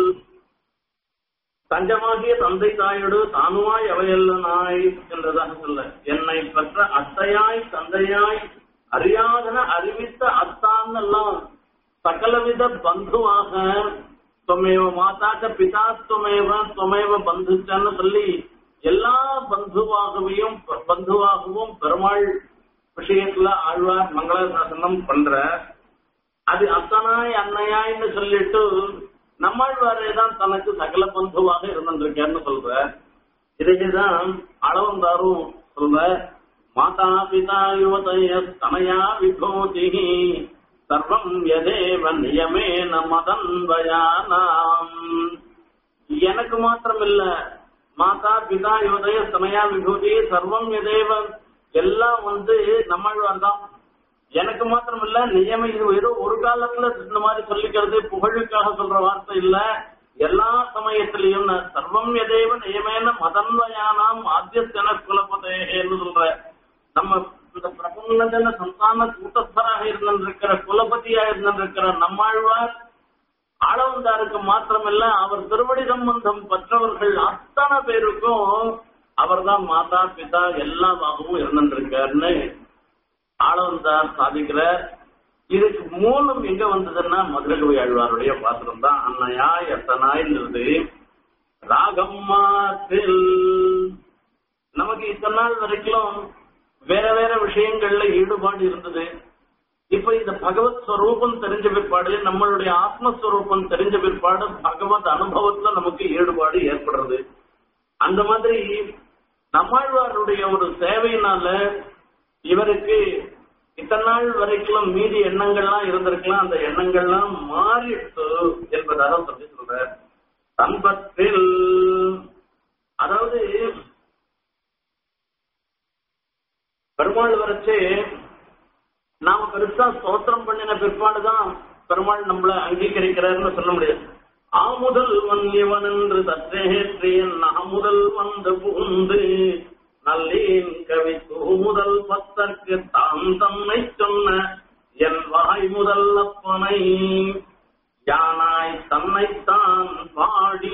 Speaker 1: தஞ்சமாகிய தந்தை தாயோடு தானுமாய் அவையல்ல நாய் என்றதாக சொல்ல என்னை பெற்ற அத்தையாய் தந்தையாய் அறியாதன அறிவித்த அத்தான் எல்லாம் சகலவித பந்துவாக துவமேவ மாதாக்க பிதா துவமேவ துவமேவ பந்துச்சன்னு சொல்லி எல்லா பந்துவாகவையும் பந்துவாகவும் பெருமாள் விஷயத்துல ஆழ்வார் மங்களசாசனம் பண்ற அது அத்தனாய் அன்னையாய்னு சொல்லிட்டு நம்மாழ்வாரே தான் தனக்கு சகல பந்துவாக இருந்திருக்கேன்னு சொல்ற இதைதான் அளவந்தாரும் சொல்ற மாதா பிதா யுவதய தனயா விபூதி சர்வம் எதேவ நியமேன மதன்வயானாம் எனக்கு மாத்திரம் இல்ல மாதா பிதா யுவதய சமயா விபூதி சர்வம் எதேவ எல்லாம் வந்து நம்மாழ்வார் தான் எனக்கு மாத்திரம் இல்ல நியம இது ஏதோ ஒரு காலத்துல இந்த மாதிரி சொல்லிக்கிறது புகழுக்காக சொல்ற வார்த்தை இல்ல எல்லா சமயத்திலையும் சர்வம் எதேவ நியமேன மதன்வயானாம் ஆத்தியத்தன குலபதேன்னு சொல்ற நம்ம இந்த பிரபஞ்சன சந்தான கூட்டத்தராக இருந்திருக்கிற குலபதியா இருந்திருக்கிற நம்மாழ்வார் ஆளவந்தாருக்கு மாத்திரமல்ல அவர் திருவடி சம்பந்தம் பெற்றவர்கள் அத்தனை பேருக்கும் அவர்தான் மாதா பிதா எல்லாமாகவும் இருந்திருக்காருன்னு ஆளவந்தார் சாதிக்கிறார் இதுக்கு மூலம் எங்க வந்ததுன்னா மதுரகவி ஆழ்வாருடைய பாத்திரம் தான் அன்னையாய் எத்தனாய்ன்றது ராகம்மாத்தில் நமக்கு இத்தனை நாள் வரைக்கும் வேற வேற விஷயங்கள்ல ஈடுபாடு இருந்தது இப்ப இந்த பகவத் ஸ்வரூபம் தெரிஞ்ச பிற்பாடு நம்மளுடைய ஆத்மஸ்வரூபம் தெரிஞ்ச பிற்பாடு பகவத் அனுபவத்துல நமக்கு ஈடுபாடு ஏற்படுறது அந்த மாதிரி நம்மாழ்வாருடைய ஒரு சேவையினால இவருக்கு இத்தனை நாள் வரைக்கும் மீதி எண்ணங்கள்லாம் இருந்திருக்கலாம் அந்த எண்ணங்கள்லாம் மாறிட்டு என்பதாக சொல்லி சொல்ற சம்பத்தில் அதாவது பெருமாள் வரைச்சு நாம பெருசா ஸ்தோத்திரம் பண்ணின பிற்பாடுதான் பெருமாள் நம்மள அங்கீகரிக்கிறாருன்னு சொல்ல முடியாது ஆமுதல் வன்யவன் என்று தத்தேற்றியன் நாமுதல் வந்து புகுந்து நல்லேன் கவி முதல் பத்தற்கு தான் தன்னை சொன்ன என் வாய் முதல் அப்பனை யானாய் தன்னைத்தான் பாடி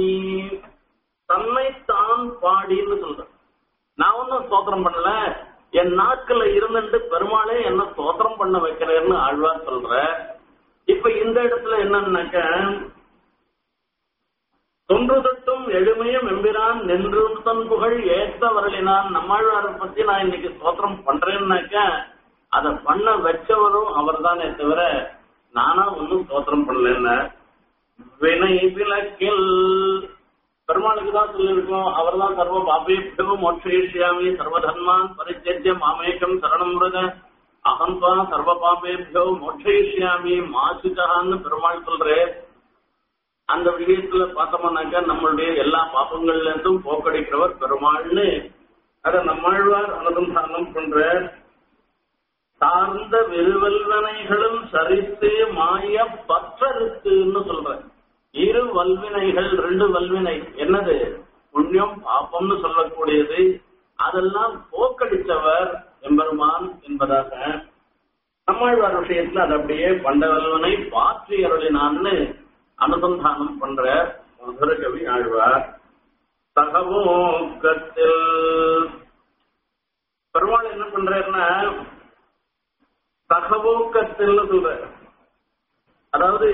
Speaker 1: தன்னைத்தான் பாடின்னு சொல்ற நான் ஒன்னும் ஸ்தோத்திரம் பண்ணல என் நாட்கள்ல இருந்துட்டு பெருமாளே என்ன ஸ்தோத்திரம் பண்ண வைக்கிறேன்னு ஆழ்வார் சொல்ற இப்ப இந்த இடத்துல என்னன்னாக்க தொன்று தொட்டும் எளிமையும் எம்பிரான் நின்றும் தன் புகழ் ஏத்த வரலினான் நம்மாழ்வாரை பத்தி நான் இன்னைக்கு ஸ்தோத்திரம் பண்றேன்னாக்க அதை பண்ண வச்சவரும் அவர்தானே தவிர நானா ஒன்னும் ஸ்தோத்திரம் பண்ணலன்னு வினை விளக்கில் பெருமாளுக்கு தான் சொல்லியிருக்கோம் அவர் தான் சர்வ பாபேபியோ மோட்சயிஷ்யாமி சர்வதர்மான் பரிச்சேத்திய மாமேகம் சரணம் மிருக அகம்பா சர்வ பாபேபியோ மோட்சயிஷ்யாமி மாசுகான்னு பெருமாள் சொல்றேன் அந்த விஷயத்துல பார்த்தோம்னாக்கா நம்மளுடைய எல்லா பாப்பங்கள்ல இருந்தும் போக்கடிக்கிறவர் பெருமாள்னு அத நம்மாழ்வார் அனுசந்தானம் பண்ற சார்ந்த வெறுவல்வனைகளும் சரித்து மாய பற்றறுத்துன்னு சொல்ற இரு வல்வினைகள் ரெண்டு வல்வினை என்னது புண்ணியம் பாப்பம்னு சொல்லக்கூடியது அதெல்லாம் போக்கடித்தவர் எம்பெருமான் என்பதாக நம்மாழ்வார் விஷயத்துல அது அப்படியே பண்டவல்வனை பாற்றி அருளினான்னு அனுசந்தானம் பண்ற மதுரகவி ஆழ்வார் தகவோக்கத்தில் பெருமாள் என்ன பண்றாருன்னா தகவோக்கத்தில் சொல்ற அதாவது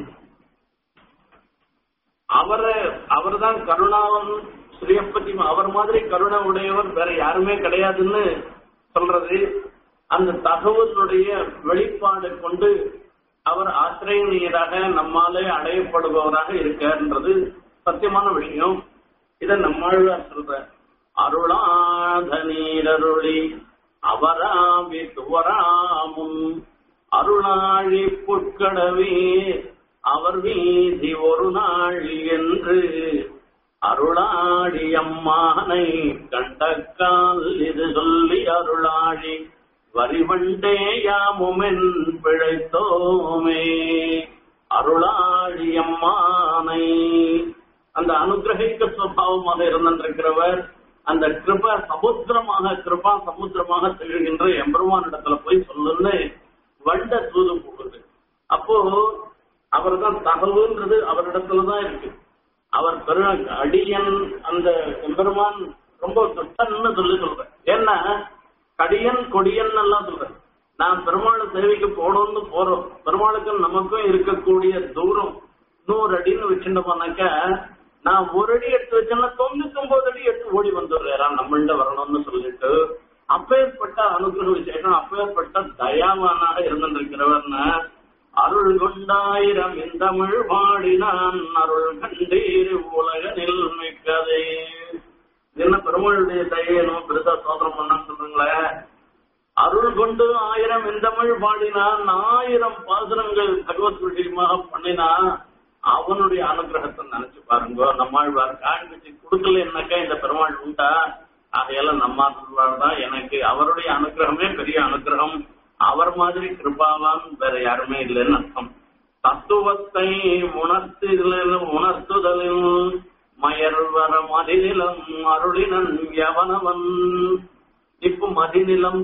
Speaker 1: அவரை அவர்தான் கருணாவன் ஸ்ரீயப்பதி அவர் மாதிரி கருணை உடையவர் வேற யாருமே கிடையாதுன்னு சொல்றது அந்த தகவலுடைய வெளிப்பாடு கொண்டு அவர் ஆசிரியராக நம்மாலே அடையப்படுபவராக இருக்கார்ன்றது சத்தியமான விஷயம் இத நம்மாழ்வார் சொல்ற அருளாத நீரருளி அவராவி துவராமும் அருளாழி புட்கடவே அவர் வீதி ஒரு நாள் என்று அருளாடி அம்மானை கண்டக்கால் இது சொல்லி அருளாழி வரிவண்டே யாமுமென் பிழைத்தோமே அருளாழி அம்மானை அந்த அனுகிரகிக்க சுவாவமாக இருந்திருக்கிறவர் அந்த கிருப சமுத்திரமாக கிருபா சமுத்திரமாக திகழ்கின்ற எம்பெருமானிடத்துல போய் சொல்லுன்னு வண்ட தூது போகுது அப்போ அவர் தான் தகவுன்றது அவரிடத்துலதான் இருக்கு அவர் பெரு அடியன் அந்த எம்பெருமான் ரொம்ப துட்டன்னு சொல்லி சொல்றேன் ஏன்னா கடியன் கொடியன் எல்லாம் சொல்றேன் நான் பெருமாள் சேவைக்கு போகணும்னு போறோம் பெருமாளுக்கும் நமக்கும் இருக்கக்கூடிய தூரம் நூறு அடின்னு வச்சுட்டோம்னாக்க நான் ஒரு அடி எடுத்து வச்சேன்னா தொண்ணூத்தி ஒன்பது அடி எடுத்து ஓடி வந்துடுறேன் நம்மள்ட வரணும்னு சொல்லிட்டு அப்பேற்பட்ட அனுகிரக விசேஷம் அப்பேற்பட்ட தயாவானாக இருந்திருக்கிறவர்னா அருள் கொண்டாயிரம் இந்தமிழ் பாடினான் அருள் கண்டீர் உலகனில் மிக்கதே என்ன பெருமாளுடைய தயனும் பெருசா சோதனம் பண்ணான்னு சொல்றீங்களே அருள் கொண்டு ஆயிரம் இந்தமிழ் பாடினான் ஆயிரம் பாசனங்கள் பகவத் விஷயமாக பண்ணினா அவனுடைய அனுகிரகத்தை நினைச்சு பாருங்க நம்மாழ்வார் காண்பிச்சு கொடுக்கலன்னாக்கா இந்த பெருமாள் உண்டா ஆகையால நம்மாழ்வார் தான் எனக்கு அவருடைய அனுகிரகமே பெரிய அனுகிரகம் அவர் மாதிரி கிருபாவான் வேற யாருமே இல்லைன்னு அர்த்தம் தத்துவத்தை உணர்த்துதலில் உணர்த்துதலில் மயர்வர மதிநிலம் அருளினன் யவனவன் இப்ப மதிநிலம்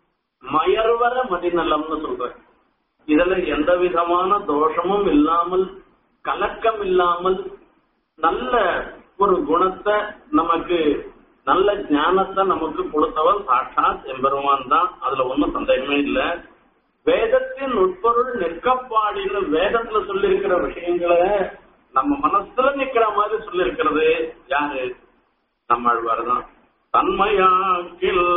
Speaker 1: மயர்வர மதிநலம்னு சொல்றேன் இதுல எந்த விதமான தோஷமும் இல்லாமல் கலக்கம் இல்லாமல் நல்ல ஒரு குணத்தை நமக்கு நல்ல ஞானத்தை நமக்கு கொடுத்தவர் சாட்சாத் எம்பெருமான் தான் அதுல ஒன்றும் சந்தேகமே இல்ல வேதத்தின் உட்பொருள் நிற்கப்பாடின்னு வேதத்துல சொல்லியிருக்கிற விஷயங்களை நம்ம மனசுல நிக்கிற மாதிரி சொல்லியிருக்கிறது யாரு நம்மாழ்வார் தான் தன்மையாக்கில்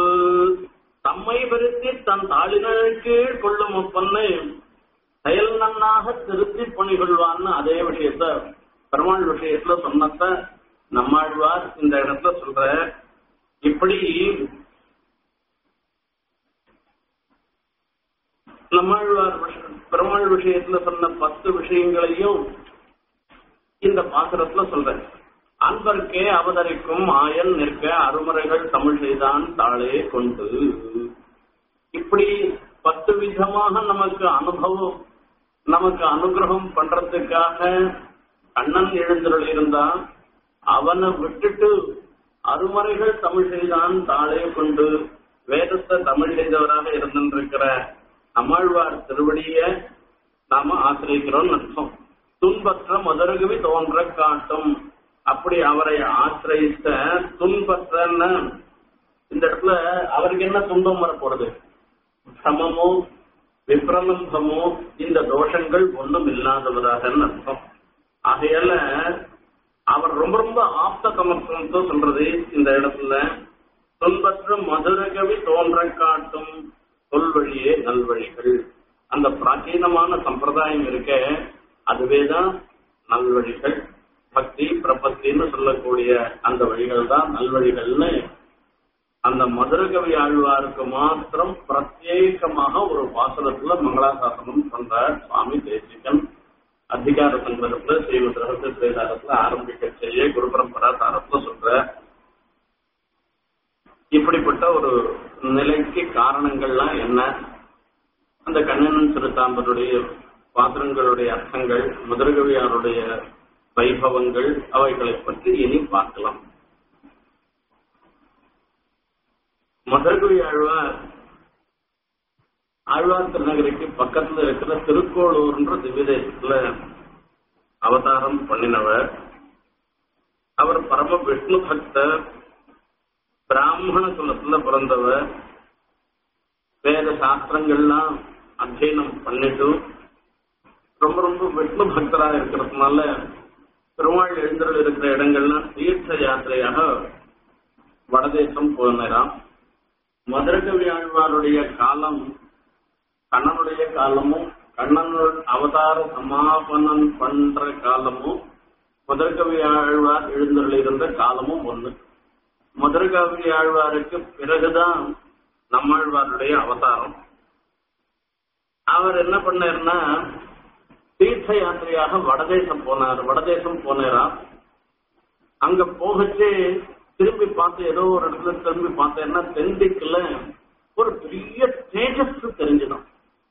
Speaker 1: தம்மை வருத்தி தன் தாளினர் கீழ் கொள்ளும் ஒப்பன்னு செயல் நன்னாக திருத்தி பணிகொள்வான்னு அதே விஷயத்த பெருமாள் விஷயத்துல சொன்னத நம்மாழ்வார் இந்த இடத்துல சொல்ற இப்படி நம்மாழ்வார் விஷ- பெருமாள் விஷயத்துல சொன்ன பத்து விஷயங்களையும் இந்த பாசுரத்துல சொல்றேன் அன்பர்க்கே அவதரிக்கும் ஆயன் நிற்க அருமுறைகள் தமிழ் செய்தான் தாளே கொண்டு இப்படி பத்து விதமாக நமக்கு அனுபவம் நமக்கு அனுகிரகம் பண்றதுக்காக கண்ணன் எழுந்தருள் இருந்தான் அவனை விட்டுட்டு அருமறைகள் தமிழ் செய்தான் தாளே கொண்டு வேதத்தை தமிழ் செய்தவராக இருந்திருக்கிற அமழ்வார் திருவடிய நாம ஆசிரியிக்கிறோம் அர்த்தம் துன்பற்ற மதுரகவி தோன்ற காட்டும் அப்படி அவரை ஆசிரியித்த துன்பற்றன்னு இந்த இடத்துல அவருக்கு என்ன துன்பம் வரப்போறது சமமோ விப்ரலம்பமோ இந்த தோஷங்கள் ஒன்றும் இல்லாதவராக அர்த்தம் ஆகையால அவர் ரொம்ப ரொம்ப ஆப்த சமர்ப்பணத்தை சொல்றது இந்த இடத்துல துன்பற்ற மதுரகவி தோன்ற காட்டும் சொல்வழியே நல்வழிகள் அந்த பிராச்சீனமான சம்பிரதாயம் இருக்க அதுவேதான் நல்வழிகள் பக்தி பிரபத்தின்னு சொல்லக்கூடிய அந்த வழிகள் தான் நல்வழிகள்னு அந்த மதுரகவி ஆழ்வாருக்கு மாத்திரம் பிரத்யேகமாக ஒரு பாசனத்துல மங்களாசாசனம் பண்றார் சுவாமி தேசிகன் அதிகார சங்கிரகத்துல ஸ்ரீமத் ரகசிய திரைதாரத்துல ஆரம்பிக்க செய்ய குரு பரம்பரா சாரத்துல சொல்ற இப்படிப்பட்ட ஒரு நிலைக்கு காரணங்கள்லாம் என்ன அந்த கண்ணன் சிறுத்தாம்பருடைய பாத்திரங்களுடைய அர்த்தங்கள் மதுரகவியாருடைய வைபவங்கள் அவைகளை பற்றி இனி பார்க்கலாம் மதுரகவி ஆழ்வார் ஆழ்வார் திருநகரிக்கு பக்கத்துல இருக்கிற திருக்கோளூர்ன்ற திவ்யதேசத்துல அவதாரம் பண்ணினவர் அவர் பரம விஷ்ணு பக்தர் பிராமண குலத்துல பிறந்தவர் வேத சாஸ்திரங்கள்லாம் அத்தியனம் பண்ணிட்டு ரொம்ப ரொம்ப விஷ்ணு பக்தரா இருக்கிறதுனால பெருமாள் எழுந்தருள் இருக்கிற இடங்கள்லாம் தீர்த்த யாத்திரையாக வடதேசம் போனாராம் மதுரகவி ஆழ்வாருடைய காலம் கண்ணனுடைய காலமும் கண்ணனுடைய அவதார சமாபனம் பண்ற காலமும் மதுரகவி ஆழ்வார் எழுந்தருள் இருந்த காலமும் ஒண்ணு மதுரகவி ஆழ்வாருக்கு பிறகுதான் நம்மாழ்வாருடைய அவதாரம் அவர் என்ன பண்ணாருன்னா தீர்த்த யாத்திரையாக வடதேசம் போனார் வடதேசம் போனாராம் அங்க போகச்சு திரும்பி பார்த்து ஏதோ ஒரு இடத்துல திரும்பி பார்த்தேன்னா தென்திக்குல ஒரு பெரிய தேஜஸ் தெரிஞ்சிடும்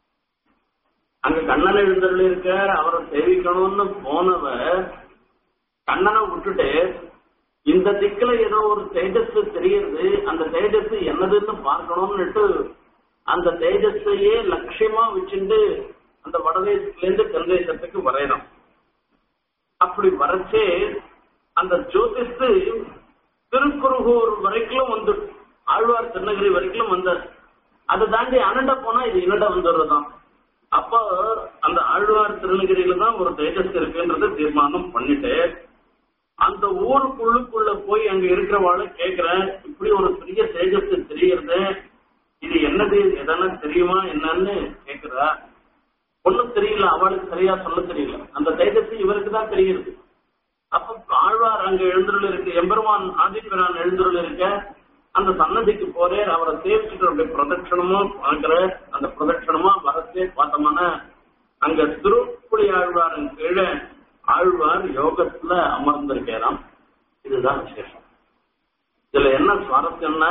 Speaker 1: அங்க கண்ணன் எழுந்தருள் இருக்க அவரை சேவிக்கணும்னு போனவர் கண்ணனை விட்டுட்டு இந்த திக்குல ஏதோ ஒரு தேஜஸ் தெரியுது அந்த தேஜஸ் என்னதுன்னு பார்க்கணும்னுட்டு அந்த தேஜஸையே லட்சியமா வச்சுட்டு அந்த வடதேசத்துல இருந்து தென்தேசத்துக்கு வரையணும் அப்படி வரைச்சே அந்த ஜோதிஷ் திருக்குறுகூர் வரைக்கும் வந்து ஆழ்வார் திருநகரி வரைக்கும் வந்தார் அதை தாண்டி அனண்ட போனா இது இன்னட வந்துடுறதுதான் அப்போ அந்த ஆழ்வார் திருநகிரியில தான் ஒரு தேஜஸ் இருக்குன்றத தீர்மானம் பண்ணிட்டு அந்த ஊருக்குள்ளுக்குள்ள போய் அங்க இருக்கிறவாள கேக்குறேன் இப்படி ஒரு பெரிய தேஜஸ் தெரியறது இது என்னது எதனா தெரியுமா என்னன்னு கேக்குறா ஒண்ணும் தெரியல அவளுக்கு சரியா சொல்ல தெரியல அந்த தேஜஸ் இவருக்கு தான் தெரியுது அப்ப ஆழ்வார் அங்க எழுந்துள்ள இருக்கு எம்பெருமான் ஆதித்யரான் எழுந்துள்ள இருக்க அந்த சன்னதிக்கு போறே அவரை சேவிச்சுட்டு அப்படியே பிரதட்சணமும் பார்க்கிற அந்த பிரதட்சணமா வரத்தே பார்த்தோம்னா அங்க திருப்புளி ஆழ்வாரின் கீழே ஆழ்வார் யோகத்துல அமர்ந்திருக்கலாம் இதுதான் விசேஷம் இதுல என்ன சுவாரஸ்யம்னா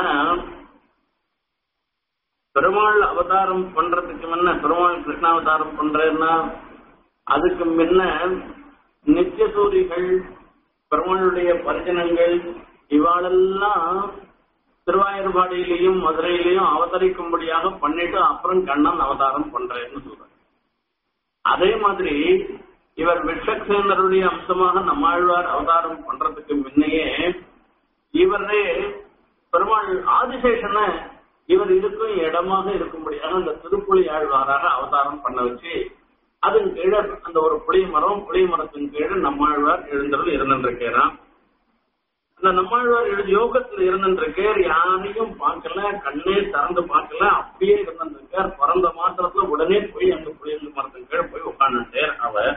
Speaker 1: பெருமாள் அவதாரம் பண்றதுக்கு முன்ன பெருமாள் கிருஷ்ணாவதாரம் பண்றேன்னா அதுக்கு முன்ன நித்தியசூரிகள் பெருமாளுடைய பரிஜனங்கள் இவாளெல்லாம் திருவாயூர்பாடியிலையும் மதுரையிலையும் அவதரிக்கும்படியாக பண்ணிட்டு அப்புறம் கண்ணன் அவதாரம் பண்றேன்னு சொல்றாரு அதே மாதிரி இவர் விஷக்சேனருடைய அம்சமாக நம்மாழ்வார் அவதாரம் பண்றதுக்கு முன்னையே இவரே பெருமாள் ஆதிசேஷனை இவர் இருக்கும் இடமாக இருக்கும்படியாக அந்த திருப்புலி ஆழ்வாராக அவதாரம் பண்ண வச்சு அதன் கீழே அந்த ஒரு புளிய மரம் புளிய மரத்தின் கீழே நம்மாழ்வார் எழுந்தருள் இருந்திருக்கிறான் அந்த நம்மாழ்வார் எழுதி யோகத்துல இருந்திருக்கார் யாரையும் பார்க்கல கண்ணே திறந்து பார்க்கல அப்படியே இருந்திருக்கார் பிறந்த மாத்திரத்துல உடனே போய் அந்த புளிய மரத்தின் கீழே போய் உட்காந்துட்டார் அவர்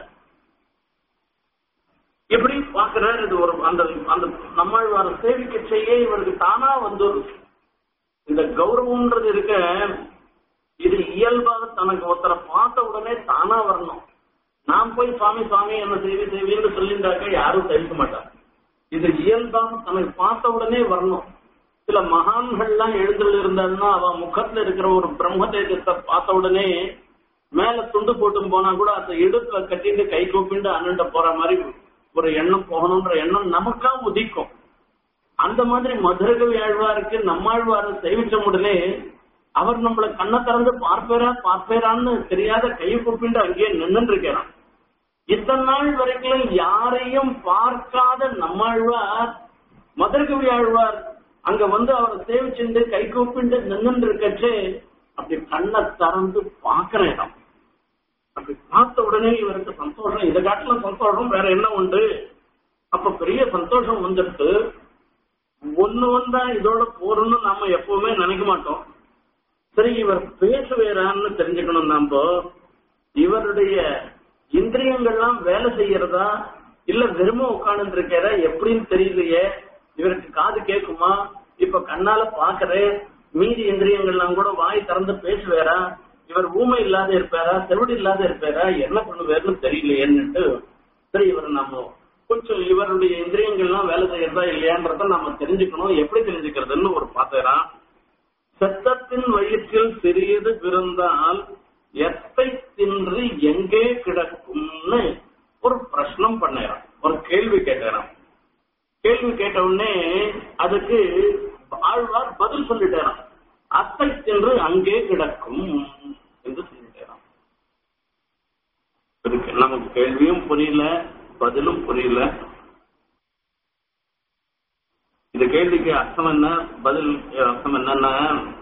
Speaker 1: எப்படி பாக்குறாரு இது ஒரு அந்த அந்த நம்மாழ்வார சேவிக்க செய்ய இவருக்கு தானா வந்து இந்த கௌரவம்ன்றது இருக்க இது இயல்பாக தனக்கு ஒருத்தரை பார்த்த உடனே தானா வரணும் நான் போய் சுவாமி சுவாமி என்ன செய்வி செய்வின்னு சொல்லியிருந்தாக்க யாரும் தெரிவிக்க மாட்டார் இது இயல்பாக தனக்கு பார்த்த உடனே வரணும் சில மகான்கள்லாம் எழுந்துள்ள இருந்தாருன்னா அவ முகத்துல இருக்கிற ஒரு பிரம்ம தேஜத்தை பார்த்த உடனே மேல துண்டு போட்டு போனா கூட அதை இடுப்புல கட்டிட்டு கை கூப்பிண்டு அண்ணன்ட்ட போற மாதிரி ஒரு எண்ணம் போகணும்ன்ற எண்ணம் நமக்கா உதிக்கும் அந்த மாதிரி மதுரகவி ஆழ்வாருக்கு நம்மாழ்வார சேவிச்ச உடனே அவர் நம்மள கண்ணை திறந்து பார்ப்பேரா பார்ப்பேரான்னு தெரியாத கையை கூப்பிட்டு அங்கேயே நின்று இருக்கிறான் இத்தனை நாள் வரைக்கும் யாரையும் பார்க்காத நம்மாழ்வார் மதுரகவி ஆழ்வார் அங்க வந்து அவரை சேவிச்சுண்டு கை கூப்பிட்டு நின்று இருக்கச்சே அப்படி கண்ணை திறந்து பார்க்கிற இடம் அப்படி பார்த்த உடனே இவருக்கு சந்தோஷம் இதை காட்டிலும் சந்தோஷம் வேற என்ன உண்டு அப்ப பெரிய சந்தோஷம் வந்துட்டு ஒண்ணு வந்தா இதோட போறோம்னு நாம எப்பவுமே நினைக்க மாட்டோம் சரி இவர் பேசுவேரான்னு தெரிஞ்சுக்கணும் நாம இவருடைய இந்திரியங்கள்லாம் வேலை செய்யறதா இல்ல வெறும உட்கார்ந்து இருக்கிற எப்படின்னு தெரியலையே இவருக்கு காது கேட்குமா இப்ப கண்ணால பாக்குறேன் மீதி இந்திரியங்கள்லாம் கூட வாய் திறந்து பேசுவேரா இவர் ஊமை இல்லாத இருப்பாரா செவிடு இல்லாத இருப்பாரா என்ன பண்ணுவாருன்னு தெரியலையேன்னுட்டு சரி இவர் நம்ம கொஞ்சம் இவருடைய இந்திரியங்கள்லாம் வேலை செய்யறதா இல்லையான்றத நம்ம தெரிஞ்சுக்கணும் எப்படி தெரிஞ்சுக்கிறதுன்னு ஒரு பாத்துறான் செத்தத்தின் வயிற்றில் சிறியது பிறந்தால் எத்தை தின்று எங்கே கிடக்கும்னு ஒரு பிரश्னம் பண்ணாராம் ஒரு கேள்வி கேட்டாராம் கேள்வி கேட்ட உடனே அதுக்கு ஆழ்வார் பதில் சொல்லிட்டாராம் அத்தை தின்று அங்கே கிடக்கும் என்று சொல்லிட்டாராம் இதுக்கு நமக்கு கேள்வியும் புரியல பதிலும் புரியல இந்த கேள்விக்கு அர்த்தம் என்ன பதில் அர்த்தம் என்னன்னா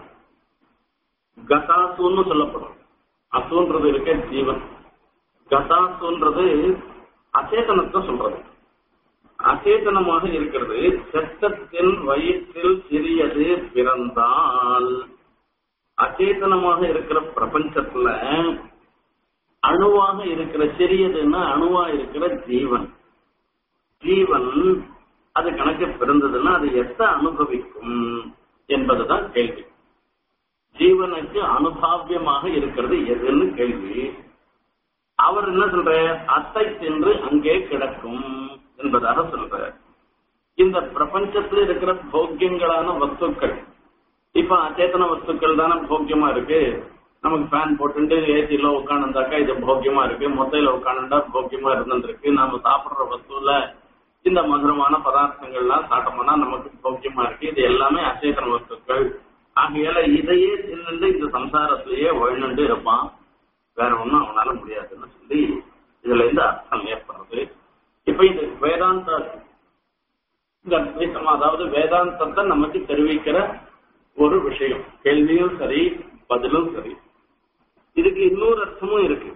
Speaker 1: கதாசுன்னு சொல்லப்படும் அசுன்றது இருக்க ஜீவன் கதாசுன்றது அச்சேதனத்தை சொல்றது அச்சேதனமாக இருக்கிறது செத்தத்தின் வயிற்றில் சிறியது பிறந்தால் அச்சேதனமாக இருக்கிற பிரபஞ்சத்துல அணுவாக இருக்கிற சிறியதுன்னா அணுவா இருக்கிற ஜீவன் ஜீவன் அது கணக்கு பிறந்ததுன்னா அது எத்த அனுபவிக்கும் என்பதுதான் கேள்வி ஜீவனுக்கு அனுபாவியமாக இருக்கிறது எதுன்னு கேள்வி அவர் என்ன சொல்ற அத்தை சென்று அங்கே கிடக்கும் என்பதாக சொல்ற இந்த பிரபஞ்சத்தில் இருக்கிற போக்கியங்களான வஸ்துக்கள் இப்ப அச்சேதன வஸ்துக்கள் தானே போக்கியமா இருக்கு நமக்கு ஃபேன் போட்டுட்டு ஏசில உட்காந்துருந்தாக்கா இது போக்கியமா இருக்கு மொத்தையில உட்காந்துட்டா போக்கியமா இருந்துருக்கு நாம சாப்பிடுற வஸ்துல இந்த மதுரமான பதார்த்தங்கள்லாம் சாப்பிட்டோம்னா நமக்கு போக்கியமா இருக்கு இது எல்லாமே அச்சேதன வஸ்துக்கள் ஆகையால இதையே தின்னு இந்த சம்சாரத்திலேயே வாழ்ந்துட்டு இருப்பான் வேற ஒண்ணும் அவனால முடியாதுன்னு சொல்லி இதுல இருந்து அர்த்தம் ஏற்படுறது இப்ப இது வேதாந்த இந்த அத்வைத்தம் அதாவது வேதாந்தத்தை நமக்கு தெரிவிக்கிற ஒரு விஷயம் கேள்வியும் சரி பதிலும் சரி இதுக்கு இன்னொரு அர்த்தமும் இருக்கு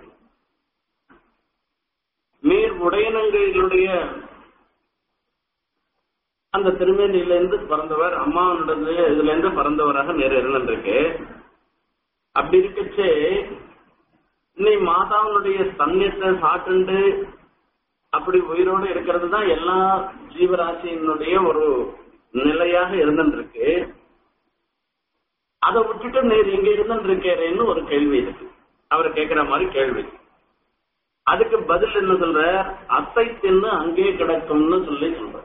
Speaker 1: நீர் உடையனங்களுடைய அந்த திருமேனியிலிருந்து பிறந்தவர் அம்மாவனது இதுல இருந்து பிறந்தவராக நேர இருந்திருக்கு அப்படி இருக்கச்சே நீ மாதாவனுடைய ஸ்தன்யத்தை சாட்டுண்டு அப்படி உயிரோடு இருக்கிறது தான் எல்லா ஜீவராசியினுடைய ஒரு நிலையாக இருந்துருக்கு அதை விட்டுட்டு நீர் இங்க இருந்துருக்கேன்னு ஒரு கேள்வி இருக்கு அவர் கேட்கிற மாதிரி கேள்வி அதுக்கு பதில் என்ன சொல்ற அத்தை தின்னு அங்கே கிடக்கும்னு சொல்லி சொல்ற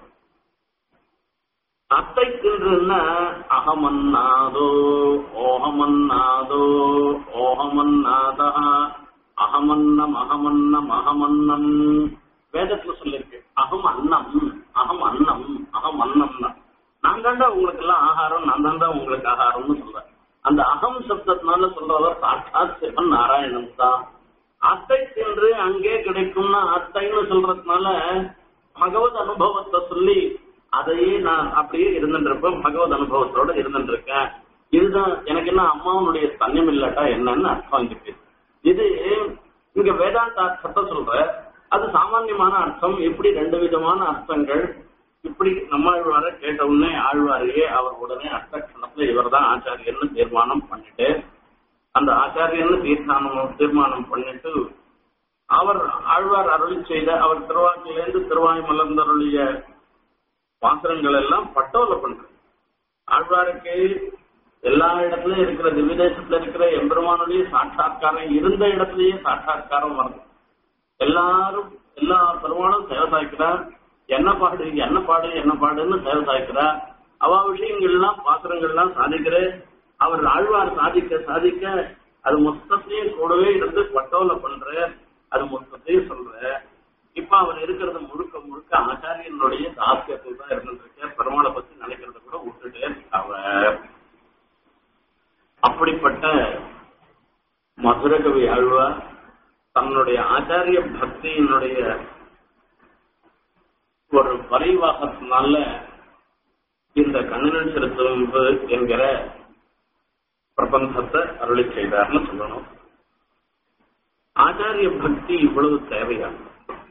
Speaker 1: அத்தை தின்றுன்னா அகமன்னாதோ ஓஹமன்னாதோ ஓஹமன்னாதா அகமன்னம் அகமன்னம் அகமன்னம் வேதத்துல சொல்லிருக்கு அகம் அன்னம் அகம் அன்னம் அகம் அன்னம்னா நான் தாண்டா உங்களுக்கு எல்லாம் ஆகாரம் நான் தாண்டா உங்களுக்கு ஆகாரம்னு சொல்றேன் அந்த அகம் சப்தத்தினால சொல்றவர் சாட்சாத் சிவன் நாராயணன் தான் அத்தை சென்று அங்கே கிடைக்கும்னா அத்தைன்னு சொல்றதுனால பகவத் அனுபவத்தை சொல்லி அதையே நான் அப்படியே இருந்துட்டு இருப்பேன் பகவத் அனுபவத்தோட இருந்துட்டு இருக்கேன் இதுதான் எனக்கு என்ன அம்மாவனுடைய தன்யம் இல்லாட்டா என்னன்னு அர்த்தம் இருக்கு இது இங்க வேதாந்த அர்த்தத்தை சொல்ற அது சாமான்யமான அர்த்தம் இப்படி ரெண்டு விதமான அர்த்தங்கள் இப்படி நம்மாழ்வார கேட்ட உடனே ஆழ்வாரையே அவர் உடனே அர்த்தக்ஷணத்துல இவர் தான் ஆச்சாரியன்னு தீர்மானம் பண்ணிட்டு அந்த ஆச்சாரியன்னு தீர்மானம் தீர்மானம் பண்ணிட்டு அவர் ஆழ்வார் அருளி செய்த அவர் திருவாக்கிலிருந்து திருவாய் மலர்ந்தருளிய பாத்திரங்கள் எல்லாம் பட்டோல பண்ற ஆழ்வாருக்கு எல்லா இடத்துலயும் இருக்கிற திவ்யதேசத்துல இருக்கிற எம்பெருமானுடைய சாட்சா்காரம் இருந்த இடத்துலயே சாட்சா்காரம் வருது எல்லாரும் எல்லா பெருமானும் சேவை சாய்க்கிறார் என்ன பாடு என்ன பாடு என்ன பாடுன்னு சேவை சாய்க்கிறார் அவ விஷயங்கள்லாம் பாத்திரங்கள்லாம் சாதிக்கிற அவர் ஆழ்வார் சாதிக்க சாதிக்க அது மொத்தத்தையும் கூடவே இருந்து பட்டோல பண்ற அது மொத்தத்தையும் சொல்ற இப்ப அவர் இருக்கிறது முழுக்க முழுக்க ஆச்சாரியனுடைய சாத்தியத்தில் தான் இருந்துருக்க பெருமாளை பத்தி நினைக்கிறத கூட விட்டுட்டே அவர் அப்படிப்பட்ட மதுரகவி ஆழ்வார் தன்னுடைய ஆச்சாரிய பக்தியினுடைய ஒரு பரிவாகத்தினால இந்த கண்ணனின் செலுத்தும்பு என்கிற பிரபந்தத்தை அருளி செய்தார்னு சொல்லணும் ஆச்சாரிய பக்தி இவ்வளவு தேவையானது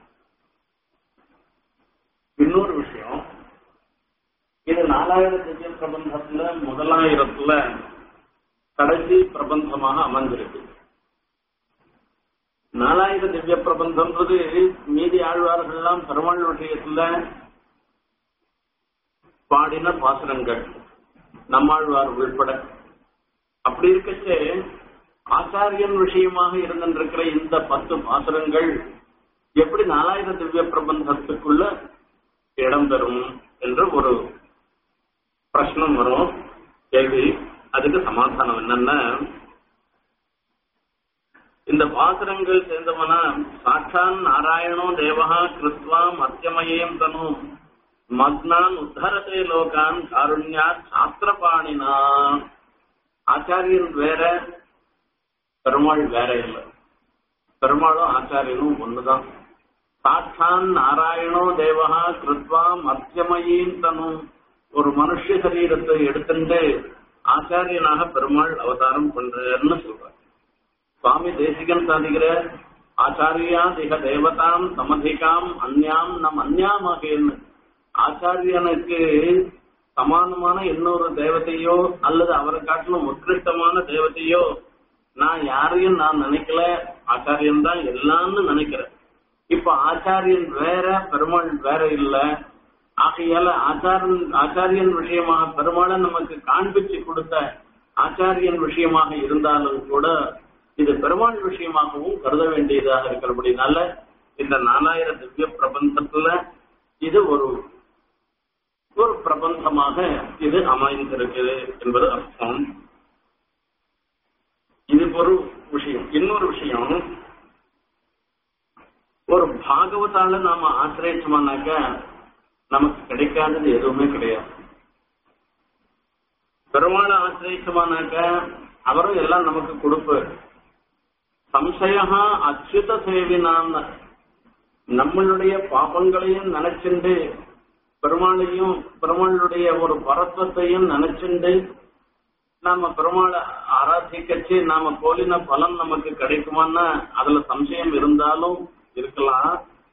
Speaker 1: இன்னொரு விஷயம் இது நாலாயிரத்தி பிரபந்தத்துல முதலாயிரத்துல கடைசி பிரபந்தமாக அமைஞ்சிருக்கு நாலாயிர திவ்ய பிரபந்தம்ன்றது மீதி ஆழ்வார்கள்லாம் பெருமாள் விஷயத்துல பாடின பாசுரங்கள் நம்மாழ்வார் உள்பட அப்படி இருக்கச்சே ஆச்சாரியன் விஷயமாக இருந்திருக்கிற இந்த பத்து பாசுரங்கள் எப்படி நாலாயிர திவ்ய பிரபந்தத்துக்குள்ள இடம்பெறும் என்று ஒரு பிரश्னம் வரும் கேள்வி அதுக்கு சமாதானம் என்னன்னா இந்த பாசுரங்கள் சேர்ந்தவனா சாட்சான் நாராயணோ தேவகா கிருத்வா மத்தியமயம் தனு மக்னான் உத்தரதே லோகான் காருண்யா சாஸ்திரபாணினா ஆச்சாரியன் வேற பெருமாள் வேற இல்லை பெருமாளும் ஆச்சாரியனும் ஒண்ணுதான் சாட்சான் நாராயணோ தேவகா கிருத்வா மத்தியமயின் தனு ஒரு மனுஷ சரீரத்தை எடுத்துட்டு ஆச்சாரியனாக பெருமாள் அவதாரம் பண்றன்னு சொல்றார் சுவாமி தேசிகன் சாதிக்கிற ஆச்சாரியா திக தேவதாம் சமதிகாம் அந்யாம் நம் அந்யாமகேன்னு ஆச்சாரியனுக்கு சமானமான இன்னொரு தேவதையோ அல்லது அவரை காட்டிலும் உத்கிருஷ்டமான தேவதையோ நான் யாரையும் நான் நினைக்கல ஆச்சாரியன் தான் எல்லாம்னு நினைக்கிறேன் இப்ப ஆச்சாரியன் வேற பெருமாள் வேற இல்ல ஆகையால ஆச்சாரன் ஆச்சாரியன் விஷயமாக பெருமாளை நமக்கு காண்பிச்சு கொடுத்த ஆச்சாரியன் விஷயமாக இருந்தாலும் கூட இது பெருமாள் விஷயமாகவும் கருத வேண்டியதாக இருக்கிறபடினால இந்த நாலாயிரம் திவ்ய பிரபந்தத்துல இது ஒரு ஒரு பிரபந்தமாக இது அமைந்திருக்குது என்பது அர்த்தம் இது ஒரு விஷயம் இன்னொரு விஷயம் ஒரு பாகவதால நாம ஆசிரியச்சோம்னாக்க நமக்கு கிடைக்காதது எதுவுமே கிடையாது பெருமாளை ஆசிரியச்சோம்னாக்க அவரும் எல்லாம் நமக்கு கொடுப்பார் சம்சயா அச்சுத சேவினான் நம்மளுடைய பாபங்களையும் நினைச்சுண்டு பெருமாளையும் பெருமாளுடைய ஒரு பரத்வத்தையும் நினைச்சுண்டு நாம பெருமாளை ஆராதிக்கச்சு நாம கோலின பலன் நமக்கு கிடைக்குமான்னா அதுல சம்சயம் இருந்தாலும் இருக்கலாம்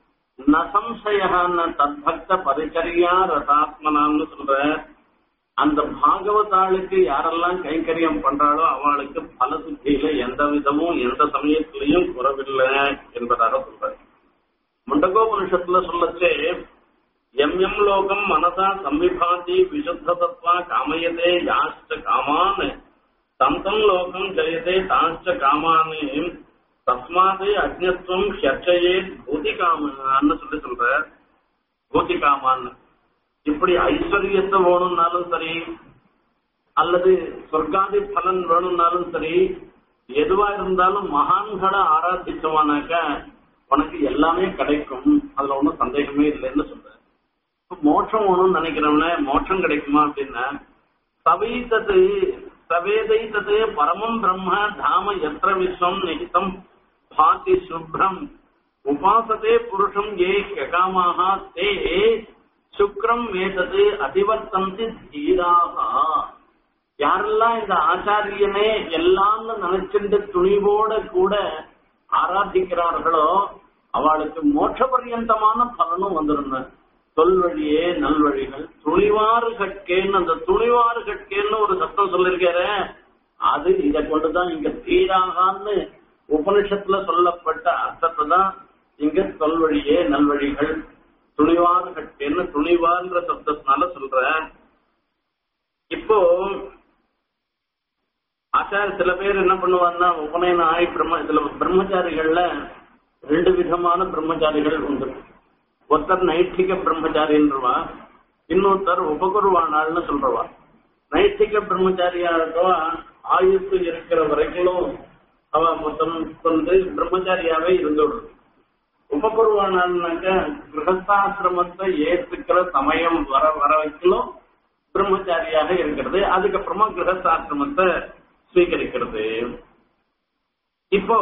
Speaker 1: நசம்சயான தத்பக்த பரிச்சரியா ரசாத்மனான்னு சொல்ற அந்த பாகவதாளுக்கு யாரெல்லாம் கைங்கரியம் பண்றாளோ அவளுக்கு பல சுத்தியில எந்த விதமும் எந்த சமயத்திலையும் குறவில்லை என்பதாக சொல்ற முண்டகோபனிஷத்துல சொல்லச்சே எம் எம் லோகம் மனசா சம்விபாதி விசுத்த தத்வா காமயதே யாஷ்ட காமான் தம் தம் லோகம் ஜெயதே தாஷ்ட காமானே தஸ்மாது அக்னத்துவம் ஹர்ச்சையே பூதி காமான்னு சொல்லி சொல்ற பூதி காமான்னு இப்படி ஐஸ்வர்யத்தை வேணும்னாலும் சரி அல்லது சொர்க்காதி பலன் வேணும்னாலும் சரி எதுவா இருந்தாலும் மகான்களை ஆராதிச்சோமானாக்க உனக்கு எல்லாமே கிடைக்கும் அதுல ஒன்றும் சந்தேகமே இல்லைன்னு சொல்ற மோட்சம் வேணும்னு நினைக்கிறவன மோட்சம் கிடைக்குமா அப்படின்னா சவைத்தது சவேதைத்தது பரமம் பிரம்ம தாம எத்திர விஸ்வம் நிகிதம் பாதி சுப்ரம் உபாசதே புருஷம் ஏ ககாமாக தே சுக்ரம் வேதது அதிவர்த்தந்தி தீராக யாரெல்லாம் இந்த ஆச்சாரியனே எல்லாம்னு நினைச்சிட்டு துணிவோட கூட ஆராதிக்கிறார்களோ அவளுக்கு மோட்ச பரியந்தமான பலனும் வந்துருங்க சொல்வழியே நல்வழிகள் துணிவாறு கட்கேன்னு அந்த துணிவாறு கட்கேன்னு ஒரு சத்தம் சொல்லிருக்கார அது இதை கொண்டுதான் இங்க தீராகான்னு உபனிஷத்துல சொல்லப்பட்ட அர்த்தத்தை தான் இங்க சொல்வழியே நல்வழிகள் துணிவாறு கட்டேன்னு துணிவான்ற சப்தத்தினால சொல்ற இப்போ ஆச்சார சில பேர் என்ன பண்ணுவாங்கன்னா உபநயன ஆய் பிரம்ம இதுல பிரம்மச்சாரிகள்ல ரெண்டு விதமான பிரம்மச்சாரிகள் உண்டு ஒருத்தர் நைட்டிக பிரம்மச்சாரின்றவா இன்னொருத்தர் உபகுருவானாள்னு சொல்றவா நைட்டிக பிரம்மச்சாரியா இருக்கவா ஆயுசு இருக்கிற வரைக்கும் அவ மொத்தம் வந்து பிரம்மச்சாரியாவே இருந்துடுறது உபகுருவானாக்க கிரகஸ்தாசிரமத்தை ஏற்றுக்கிற சமயம் வர வர வரைக்கும் பிரம்மச்சாரியாக இருக்கிறது அதுக்கப்புறமா கிரகஸ்தாசிரமத்தை ஸ்வீகரிக்கிறது இப்போ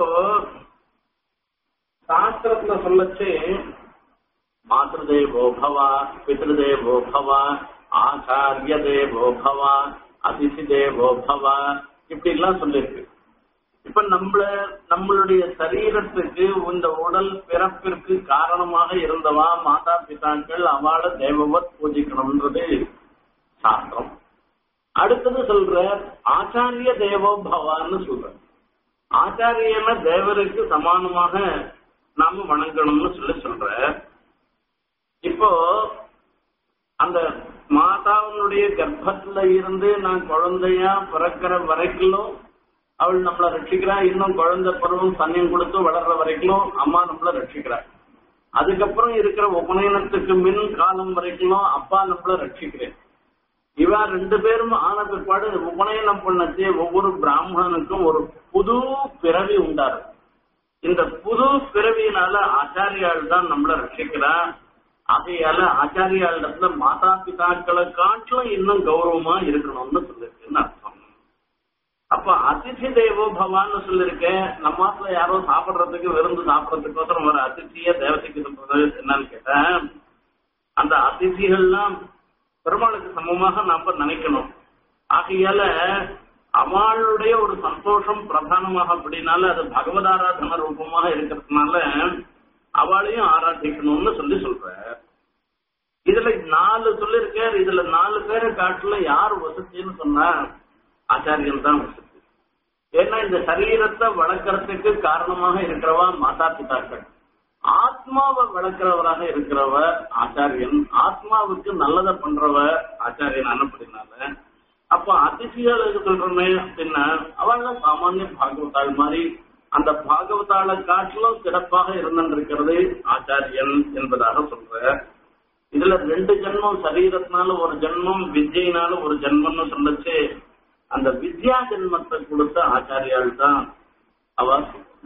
Speaker 1: சாஸ்திரத்துல சொல்லச்சு மாதృదేவோ பவ பித்ருதேவோ பவ ஆச்சாரிய தேவோ பவ அதிசி தேவோ பவ இப்படி எல்லாம் சொல்லிருக்கு இப்ப நம்மள நம்மளுடைய சரீரத்துக்கு இந்த உடல் பிறப்பிற்கு காரணமாக இருந்தவா மாதா பிதாக்கள் அவளை தேவவத் பூஜிக்கணும்ன்றது சாஸ்திரம் அடுத்து அடுத்தது சொல்ற ஆச்சாரிய தேவோ பவான்னு சொல்ற ஆச்சாரியன தேவருக்கு சமானமாக நாம வணங்கணும்னு சொல்லி சொல்ற இப்போ அந்த மாதாவினுடைய கர்ப்பத்துல இருந்து நான் குழந்தையா பிறக்கிற வரைக்கும் அவள் நம்மளை ரட்சிக்கிறா இன்னும் குழந்தை பருவம் சன்னியம் கொடுத்து வளர்ற வரைக்கும் அம்மா நம்மளை ரட்சிக்கிறா அதுக்கப்புறம் இருக்கிற உபநயனத்துக்கு மின் காலம் வரைக்கும் அப்பா நம்மள ரட்சிக்கிறேன் இவா ரெண்டு பேரும் ஆன பிற்பாடு உபநயனம் பண்ணச்சே ஒவ்வொரு பிராமணனுக்கும் ஒரு புது பிறவி உண்டாரு இந்த புது பிறவியினால ஆச்சாரியால் தான் நம்மள ரட்சிக்கிறா ஆகையால ஆச்சாரியாளிடத்துல மாதா பிதாக்களை காட்டிலும் இன்னும் கௌரவமா இருக்கணும்னு சொல்லிருக்குன்னு அர்த்தம் அப்ப அதிதி தேவோ பவான்னு சொல்லிருக்கேன் நம்ம மாட்டுல யாரோ சாப்பிடுறதுக்கு விருந்து சாப்பிடறதுக்கோசரம் வர அதிதிய தேவதைக்கு சொல்றது என்னன்னு கேட்டேன் அந்த அதிதிகள்லாம் பெருமாளுக்கு சமமாக நாம நினைக்கணும் ஆகையால அவளுடைய ஒரு சந்தோஷம் பிரதானமாக அப்படின்னால அது பகவதாராதன ரூபமாக இருக்கிறதுனால அவளையும் ஆராதிக்கணும்னு சொல்லி சொல்ற இதுல நாலு சொல்லிருக்கார் இதுல நாலு பேரை காட்டுல யார் வசதின்னு சொன்னா ஆச்சாரியன் தான் வசதி ஏன்னா இந்த சரீரத்தை வளர்க்கறதுக்கு காரணமாக இருக்கிறவா மாதா பிதாக்கள் ஆத்மாவை வளர்க்கிறவராக இருக்கிறவ ஆச்சாரியன் ஆத்மாவுக்கு நல்லதை பண்றவ ஆச்சாரியன் அனுப்பினால அப்ப அதிசயாளுக்கு சொல்றோமே அப்படின்னா அவங்க சாமானிய பாகவதாள் மாதிரி அந்த பாகவதாளை காட்டிலும் சிறப்பாக இருந்திருக்கிறது ஆச்சாரியன் என்பதாக சொல்ற இதுல ரெண்டு ஜென்மம் சரீரத்தினால ஒரு ஜென்மம் வித்யினால ஒரு ஜென்மம்னு சொல்லச்சு அந்த வித்யா ஜென்மத்தை கொடுத்த ஆச்சாரியால் தான் அவ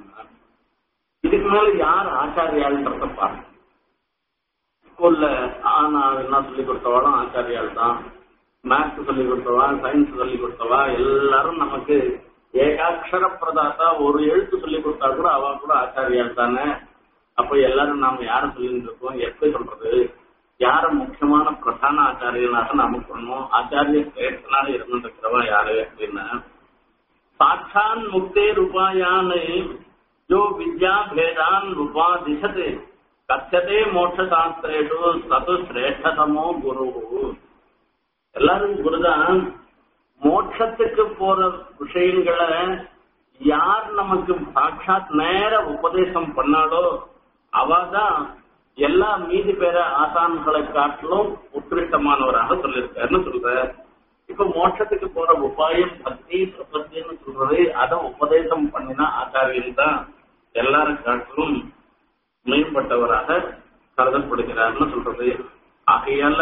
Speaker 1: இதுக்கு மேல யார் ஆச்சாரியாள்ன்றத பாருங்க ஸ்கூல்ல ஆனா என்ன சொல்லி கொடுத்தவாலும் ஆச்சாரியால் தான் மேத்ஸ் சொல்லி கொடுத்தவா சயின்ஸ் சொல்லி கொடுத்தவா எல்லாரும் நமக்கு ஏகாட்சர பிரதாத்தா ஒரு எழுத்து சொல்லி கொடுத்தா கூட அவ கூட ஆச்சாரியால் தானே அப்ப எல்லாரும் நாம யார சொல்லிட்டு இருக்கோம் எப்படி சொல்றது யார முக்கியமான பிரதான ஆச்சாரியனாக நாம சொல்லணும் ஆச்சாரிய சிரேஷ்டனாக இருந்துருக்கிறவன் யாரு அப்படின்னா சாட்சான் முக்தே ரூபாயான்னு யோ வித்யா பேதான் உபாதிசத் கத்தியதே மோட்ச சாஸ்திரேஷு சது சிரேஷ்டதமோ குரு எல்லாரும் குருதான் மோட்சத்துக்கு போற விஷயங்களை யார் நமக்கு சாட்சாத் நேர உபதேசம் பண்ணாலோ அவதான் எல்லா மீதி பேர ஆசான்களை காட்டிலும் உத்கிருஷ்டமானவராக சொல்லியிருக்காருன்னு சொல்ற இப்ப மோட்சத்துக்கு போற உபாயம் பக்தி பிரபத்தின்னு சொல்றது அதை உபதேசம் பண்ணினா ஆச்சாரியன் தான் எல்லாரும் காட்டிலும் மேம்பட்டவராக கருதப்படுகிறார்னு சொல்றது ஆகையால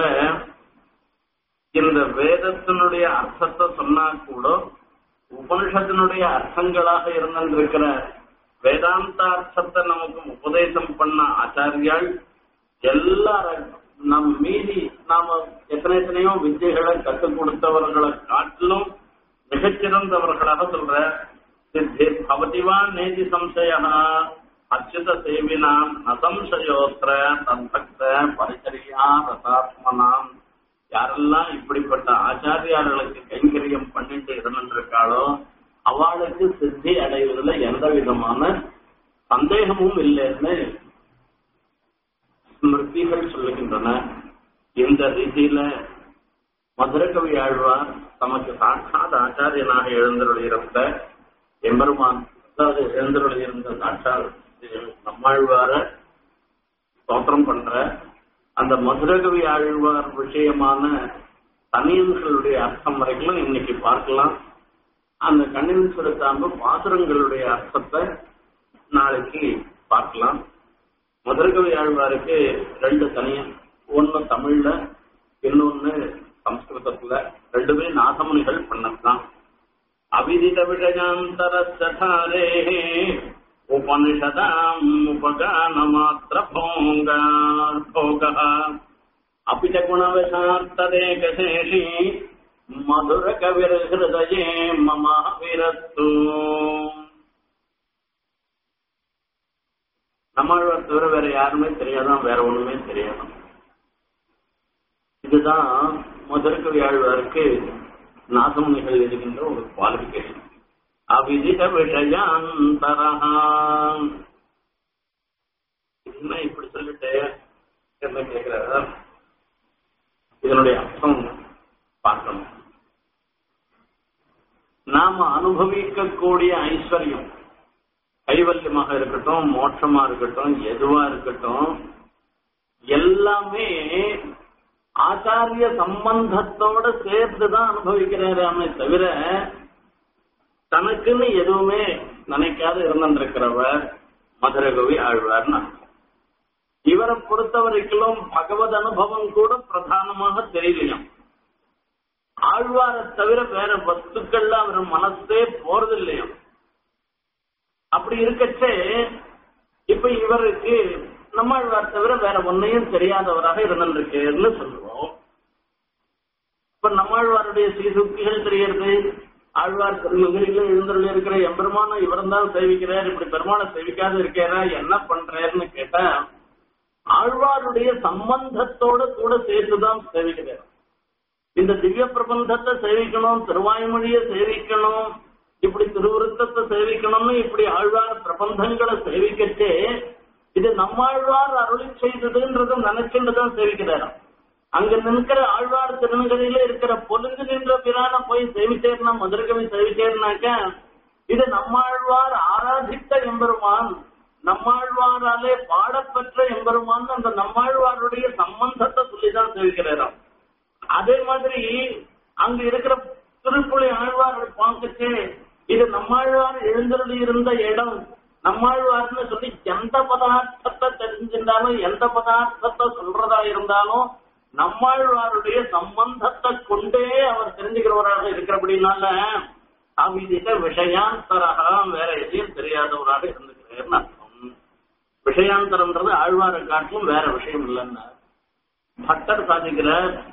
Speaker 1: இந்த வேதத்தினுடைய அர்த்தத்தை சொன்னா கூட உபனிஷத்தினுடைய அர்த்தங்களாக இருந்திருக்கிற வேதாந்த அர்த்தத்தை நமக்கு உபதேசம் பண்ண ஆச்சாரியால் எல்லாரும் நம் மீதி நாம எத்தனை எத்தனையோ வித்தைகளை கற்றுக் கொடுத்தவர்களை காட்டிலும் மிகச்சிறந்தவர்களாக சொல்ற சித்தி பவதிவா நேதி சம்சய அச்சுத சேவினாம் அசம்சயோத்திர தன்பக்த பரிச்சரியா ரசாத்மனாம் யாரெல்லாம் இப்படிப்பட்ட ஆச்சாரியார்களுக்கு கைங்கரியம் பண்ணிட்டு இருந்திருக்காளோ அவளுக்கு சித்தி அடைவதில் எந்த விதமான சந்தேகமும் இல்லைன்னு ஸ்மிருதிகள் சொல்லுகின்றன இந்த ரீதியில மதுரகவி ஆழ்வார் தமக்கு சாட்சாத் ஆச்சாரியனாக எழுந்தருளியிருந்த எம்பெருமான் அதாவது எழுந்தருளியிருந்த சாட்சாத் நம்மாழ்வார ஸ்தோத்திரம் பண்ற அந்த மதுரகவி ஆழ்வார் விஷயமான தனியன்களுடைய அர்த்தம் வரைக்கும் இன்னைக்கு பார்க்கலாம் அந்த கண்ணின் தாம்பு பாசுரங்களுடைய அர்த்தத்தை நாளைக்கு பார்க்கலாம் மதுரகவி ஆழ்வாருக்கு ரெண்டு தனியன் ஒன்னு தமிழ்ல இன்னொன்னு சம்ஸ்கிருதத்துல ரெண்டுமே நாசமுனிகள் பண்ணதுதான் அவிதித விஷயாந்தரே उपनिषदाम् उपगानमात्रभोङ्गा भोगः अपि च गुणवशात्तदेकशेषी मधुरकविर्हृदये मम विरस्तु நம்மாழ்வார் தவிர வேற யாருமே தெரியாதான் வேற ஒண்ணுமே தெரியாதான் இதுதான் முதற்கவி ஆழ்வாருக்கு நாசமுனிகள் இருக்கின்ற ஒரு குவாலிபிகேஷன் அவிதித விஷயாந்தரா என்ன இப்படி சொல்லிட்டு என்ன கேட்கிறார இதனுடைய அர்த்தம் பார்க்கணும் நாம அனுபவிக்கக்கூடிய ஐஸ்வர்யம் கைவல்யமாக இருக்கட்டும் மோட்சமா இருக்கட்டும் எதுவா இருக்கட்டும் எல்லாமே ஆச்சாரிய சம்பந்தத்தோட சேர்த்துதான் அனுபவிக்கிறாராமே தவிர தனக்குன்னு எதுவுமே நினைக்காத இருந்திருக்கிறவர் மதுரகவி ஆழ்வார்னு இவரை பொறுத்த வரைக்கும் பகவத் அனுபவம் கூட பிரதானமாக தெரியலையாம் ஆழ்வாரை தவிர வேற வஸ்துக்கள்ல அவர் மனசே போறது இல்லையாம் அப்படி இருக்கச்சே இப்ப இவருக்கு நம்மாழ்வார் தவிர வேற ஒன்னையும் தெரியாதவராக இருந்திருக்குன்னு சொல்லுவோம் இப்ப நம்மாழ்வாருடைய சீசுக்திகள் தெரியறது ஆழ்வார் திருமகளில எழுந்தருள் இருக்கிற எம்பெருமான இவர் தான் சேவிக்கிறார் இப்படி பெருமானை சேவிக்காத இருக்கிறா என்ன பண்றாருன்னு கேட்டா ஆழ்வாருடைய சம்பந்தத்தோட கூட சேர்த்துதான் சேவிக்கிறார் இந்த திவ்ய பிரபந்தத்தை சேவிக்கணும் திருவாய்மொழியை சேவிக்கணும் இப்படி திருவிருத்தத்தை சேவிக்கணும்னு இப்படி ஆழ்வார் பிரபந்தங்களை சேவிக்கச்சே இது நம்மாழ்வார் அருளி செய்ததுன்றத நினைச்சுட்டு தான் சேவிக்கிறாராம் அங்க நிற்கிற ஆழ்வார் திருநகரில இருக்கிற பொழுது நின்ற பிரான போய் சேவிச்சேர்னா மதுரகவி சேவிச்சேர்னாக்க இது நம்மாழ்வார் ஆராதித்த எம்பெருமான் நம்மாழ்வாராலே பாடப்பெற்ற எம்பெருமான் அந்த நம்மாழ்வாருடைய சம்பந்தத்தை சொல்லிதான் சேவிக்கிறாராம் அதே மாதிரி அங்க இருக்கிற திருப்புளி ஆழ்வார் பார்த்துட்டு இது நம்மாழ்வார் எழுந்தருளி இருந்த இடம் நம்மாழ்வார்னு சொல்லி எந்த பதார்த்தத்தை தெரிஞ்சிருந்தாலும் எந்த பதார்த்தத்தை சொல்றதா இருந்தாலும் நம்மாழ்வாருடைய சம்பந்தத்தை கொண்டே அவர் தெரிஞ்சுக்கிறவராக இருக்கிறபடினால அவிதிக விஷயாந்தரகா வேற எதையும் தெரியாதவராக இருந்துக்கிறேன்னு அர்த்தம் விஷயாந்தரம்ன்றது ஆழ்வாரை காட்டிலும் வேற விஷயம் இல்லைன்னு பட்டர் சாதிக்கிற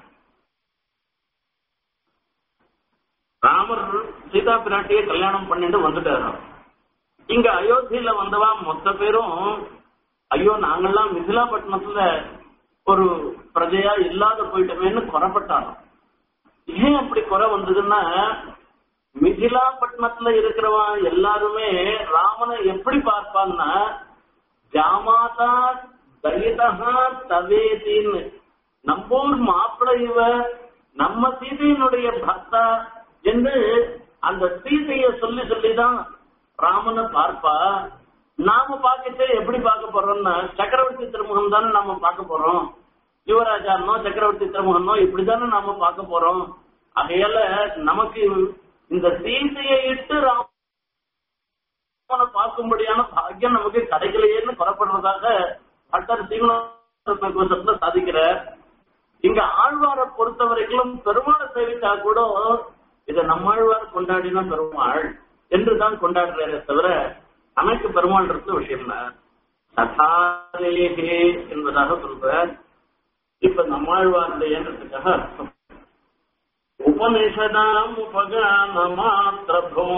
Speaker 1: ராமர் சீதா பிராட்டியை கல்யாணம் பண்ணிட்டு வந்துட்டாரு இங்க அயோத்தியில வந்தவா மொத்த பேரும் ஐயோ நாங்கெல்லாம் மிதிலாப்பட்டினத்துல ஒரு பிரஜையா இல்லாத போயிட்டோமேன்னு குறப்பட்டாங்க ஏன் அப்படி குறை வந்ததுன்னா மிதிலாப்பட்டினத்துல இருக்கிறவா எல்லாருமே ராமனை எப்படி பார்ப்பான்னா ஜாமாதா தயிதா தவேதின்னு நம்மூர் மாப்பிள்ளை இவ நம்ம சீதையினுடைய பக்தா என்று அந்த சீதைய சொல்லி சொல்லிதான் ராமனை பார்ப்பா நாம பார்க்கச்சே எப்படி பார்க்க போறோம்னா சக்கரவர்த்தி திருமுகம் தானே நாம பார்க்க போறோம் யுவராஜானோ சக்கரவர்த்தி திருமுகனோ இப்படிதானே நாம பார்க்க போறோம் ஆகையால நமக்கு இந்த சீதையை இட்டு ராமனை பார்க்கும்படியான பாக்கியம் நமக்கு கிடைக்கலையேன்னு புறப்படுறதாக பட்டர் சீவன சாதிக்கிற இங்க ஆழ்வாரை பொறுத்த வரைக்கும் பெருமாளை சேவித்தா கூட இதை நம்மாழ்வார் கொண்டாடின பெருமாள் என்றுதான் கொண்டாடுறாரே தவிர தனக்கு பெருமாள் இருந்த விஷயம் சதாரேகே என்பதாக சொல்ற இப்ப நம்மாழ்வாருடையன்றதுக்காக அர்த்தம் உபனிஷதாம் உபகான மாத்திர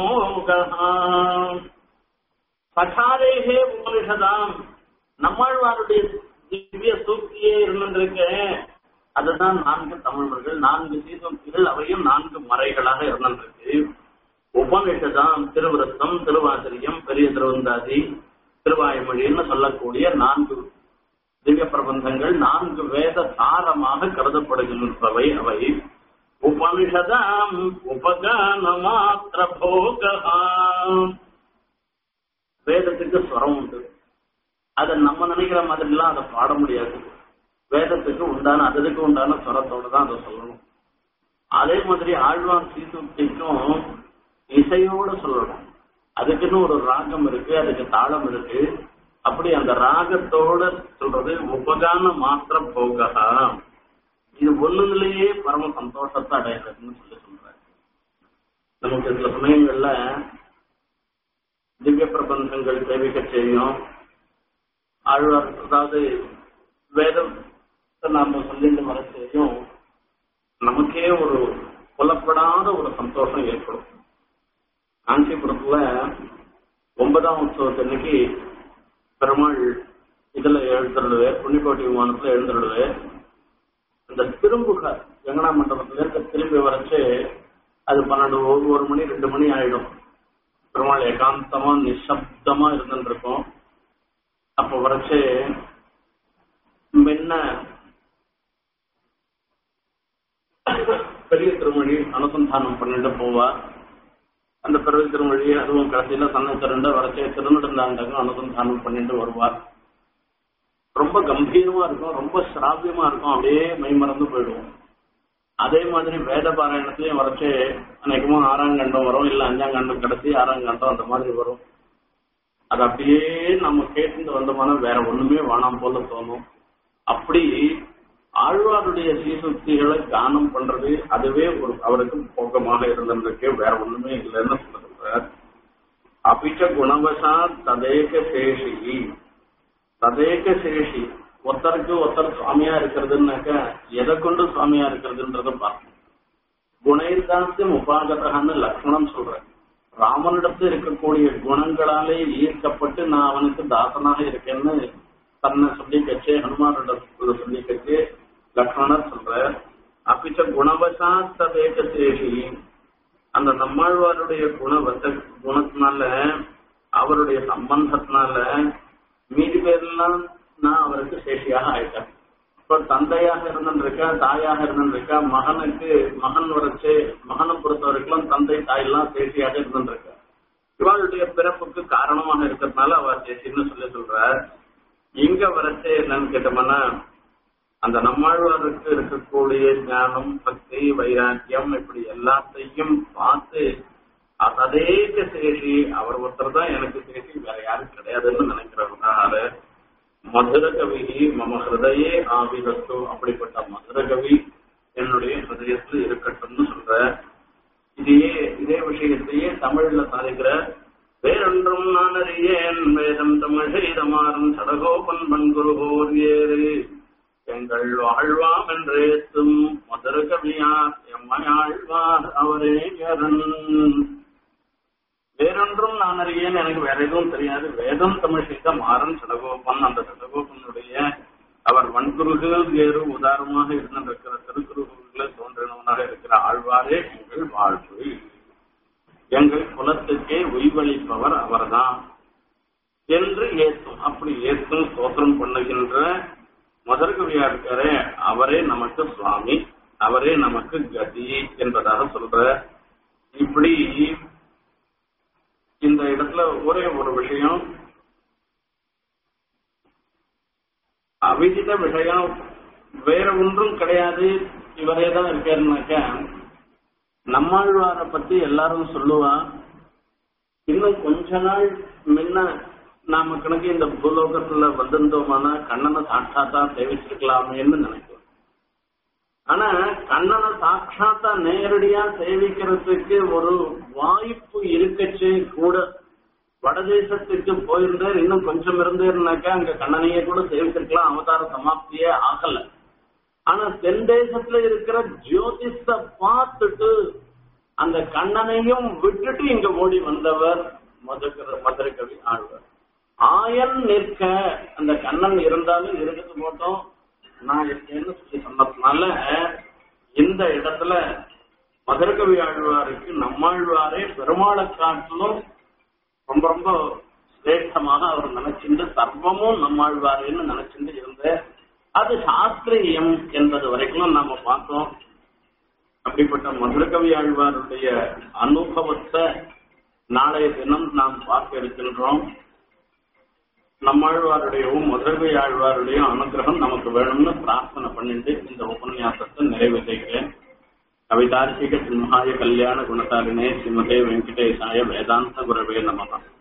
Speaker 1: சகாரேகே உபனிஷதாம் நம்மாழ்வாருடைய திவ்ய சூக்தியே இருந்திருக்கேன் அதுதான் நான்கு தமிழர்கள் நான்கு சீசோக்திகள் அவையும் நான்கு மறைகளாக இருந்திருக்கு உபனிஷதாம் திருவிருத்தம் திருவாசிரியம் பெரிய திருவந்தாதி திருவாய்மொழின்னு சொல்லக்கூடிய நான்கு திவ்ய பிரபந்தங்கள் நான்கு வேத சாரமாக கருதப்படுகின்றவை அவை உபனிஷதாம் உபகான மாத்திர வேதத்துக்கு ஸ்வரம் உண்டு அதை நம்ம நினைக்கிற மாதிரிலாம் அதை பாட முடியாது வேதத்துக்கு உண்டான அதுக்கு உண்டான ஸ்வரத்தோட தான் அதை சொல்லணும் அதே மாதிரி ஆழ்வான் சீசுக்திக்கும் இசையோட சொல்லணும் அதுக்குன்னு ஒரு ராகம் இருக்கு அதுக்கு தாளம் இருக்கு அப்படி அந்த ராகத்தோட சொல்றது உபகான மாத்திர போகா இது ஒண்ணுலயே பரம சந்தோஷத்தை அடையிறதுன்னு சொல்லி சொல்றாரு நமக்கு சில சமயங்கள்ல திவ்ய பிரபந்தங்கள் சேவிக்க செய்யும் ஆழ்வார் அதாவது வேதம் நாம சொல்லிட்டு வர செய்யும் நமக்கே ஒரு புலப்படாத ஒரு சந்தோஷம் ஏற்படும் காஞ்சிபுரத்துல ஒன்பதாம் உற்சவத்தன்னைக்கு பெருமாள் இதுல எழுந்துருடுவே புண்ணிக்கோட்டை விமானத்துல எழுந்துருடுவே இந்த திரும்புக வெங்கடா மண்டபத்துல இருக்க திரும்பி வரைச்சு அது பன்னெண்டு ஒரு ஒரு மணி ரெண்டு மணி ஆயிடும் பெருமாள் ஏகாந்தமா நிசப்தமா இருந்துட்டு இருக்கும் அப்ப வரைச்சு முன்ன பெரிய திருமணி அனுசந்தானம் பண்ணிட்டு போவா அந்த பிறவி திருமொழி அதுவும் கடைசியில தன்னை திரண்ட வரைச்சே திருநெடுந்தாண்டகம் அனுசந்தானம் பண்ணிட்டு வருவார் ரொம்ப கம்பீரமா இருக்கும் ரொம்ப சிராவியமா இருக்கும் அப்படியே மெய்மறந்து போயிடுவோம் அதே மாதிரி வேத பாராயணத்திலயும் வரைச்சு அன்னைக்குமா ஆறாம் கண்டம் வரும் இல்ல அஞ்சாம் கண்டம் கடைசி ஆறாம் கண்டம் அந்த மாதிரி வரும் அது அப்படியே நம்ம கேட்டு வந்தோம்னா வேற ஒண்ணுமே வேணாம் போல தோணும் அப்படி ஆழ்வாருடைய சீசுக்திகளை கானம் பண்றது அதுவே ஒரு அவருக்கு போகமாக இருந்திருக்கு வேற ஒண்ணுமே இல்லைன்னு சொல்றார் அபிச்ச குணவசா ததேக சேஷி ததேக சேஷி ஒருத்தருக்கு ஒருத்தர் சுவாமியா இருக்கிறதுனாக்க எதை கொண்டு சுவாமியா இருக்கிறதுன்றத பார்க்கணும் குணைதாசியம் உபாகதகான்னு லக்ஷ்மணம் சொல்றேன் ராமனிடத்தில் இருக்கக்கூடிய குணங்களாலே ஈர்க்கப்பட்டு நான் அவனுக்கு தாசனாக இருக்கேன்னு தன்னை சொல்லி கச்சே ஹனுமானிடத்துல சொல்லி கச்சே லக்ஷ்மணர் சொல்ற அப்பிச்ச குணவசாத் ததேக சேஷி அந்த நம்மாழ்வாருடைய குணவச குணத்தினால அவருடைய சம்பந்தத்தினால மீதி பேர்லாம் நான் அவருக்கு சேஷியாக ஆயிட்டேன் இப்ப தந்தையாக இருந்திருக்கா தாயாக இருந்திருக்கா மகனுக்கு மகன் வரைச்சு மகனை பொறுத்த வரைக்கும் தந்தை தாயெல்லாம் சேஷியாக இருந்திருக்கா இவளுடைய பிறப்புக்கு காரணமாக இருக்கிறதுனால அவ சேஷின்னு சொல்லி சொல்ற இங்க வரைச்சு என்னன்னு கேட்டோம்னா அந்த நம்மாழ்வாருக்கு இருக்கக்கூடிய ஞானம் பக்தி வைராக்கியம் இப்படி எல்லாத்தையும் பார்த்து அதேக சேஷி அவர் ஒருத்தர் தான் எனக்கு சேஷி வேற யாரும் கிடையாதுன்னு நினைக்கிறவங்க மதுர கவி மம ஹிருதயே ஆவிதத்து அப்படிப்பட்ட மதுர கவி என்னுடைய ஹிருதயத்தில் இருக்கட்டும்னு சொல்ற இதையே இதே விஷயத்தையே தமிழ்ல சாதிக்கிற வேறொன்றும் நான் அறியேன் வேதம் தமிழ் செய்தமாறும் சடகோபன் பண்குருகோர் ஏறு எங்கள் வாழ்வாம் என்றேத்தும் மதுர கவியார் எம்மையாழ்வார் அவரே யரன் வேறொன்றும் நான் அறியேன் எனக்கு வேற எதுவும் தெரியாது வேதம் தமிழ் செய்த மாறன் சடகோபன் அந்த சடகோபனுடைய அவர் வன்குருகள் வேறு உதாரணமாக இருந்திருக்கிற திருக்குறுகளை தோன்றினவனாக இருக்கிற ஆழ்வாரே எங்கள் வாழ்வு எங்கள் குலத்துக்கே உய்வளிப்பவர் அவர்தான் என்று ஏத்தும் அப்படி ஏத்தும் ஸ்தோத்திரம் பண்ணுகின்ற முதற்கவியா இருக்கிறே அவரே நமக்கு சுவாமி அவரே நமக்கு கதி என்பதாக சொல்ற இப்படி இந்த இடத்துல ஒரே ஒரு விஷயம் அவிதித விஷயம் வேற ஒன்றும் கிடையாது இவரே தான் இருக்காருனாக்க நம்மாழ்வார பத்தி எல்லாரும் சொல்லுவா இன்னும் கொஞ்ச நாள் முன்ன நாம கணக்கு இந்த பூலோகத்துல வந்திருந்தோமானா கண்ணனை சாட்சாத்தா சேவிச்சிருக்கலாமேன்னு நினைக்கிறோம் ஆனா கண்ணனை சாட்சாத்தா நேரடியா சேவிக்கிறதுக்கு ஒரு வாய்ப்பு இருக்கச்சே கூட வடதேசத்துக்கு போயிருந்தார் இன்னும் கொஞ்சம் இருந்தேன்னாக்கா அங்க கண்ணனையே கூட சேவிச்சிருக்கலாம் அவதார சமாப்தியே ஆகல ஆனா தென் தேசத்துல இருக்கிற ஜோதிஷ பார்த்துட்டு அந்த கண்ணனையும் விட்டுட்டு இங்க ஓடி வந்தவர் மதுர மதுரை கவி ஆழ்வார் ஆயன் நிற்க அந்த கண்ணன் இருந்தாலும் இருந்துட்டு போட்டோம் நான் இருக்கேன்னு சொல்லி சொன்னதுனால இந்த இடத்துல மதுரகவி ஆழ்வாருக்கு நம்மாழ்வாரே பெருமாளை காட்டிலும் ரொம்ப ரொம்ப சிரேஷ்டமாக அவர் நினைச்சிருந்து சர்வமும் நம்மாழ்வாரேன்னு நினைச்சிருந்து இருந்த அது சாஸ்திரியம் என்பது வரைக்கும் நாம பார்த்தோம் அப்படிப்பட்ட மதுரகவி ஆழ்வாருடைய அனுபவத்தை நாளைய தினம் நாம் பார்க்க இருக்கின்றோம் நம்மாழ்வாருடையவும் மதுரகவி ஆழ்வாருடைய அனுகிரகம் நமக்கு வேணும்னு பிரார்த்தனை பண்ணிட்டு இந்த உபன்யாசத்தை நிறைவு செய்கிறேன் கவிதார்த்திக சிம்ஹாய கல்யாண குணசாலினே ஸ்ரீமதே வெங்கடேசாய வேதாந்த குரவே நமகம்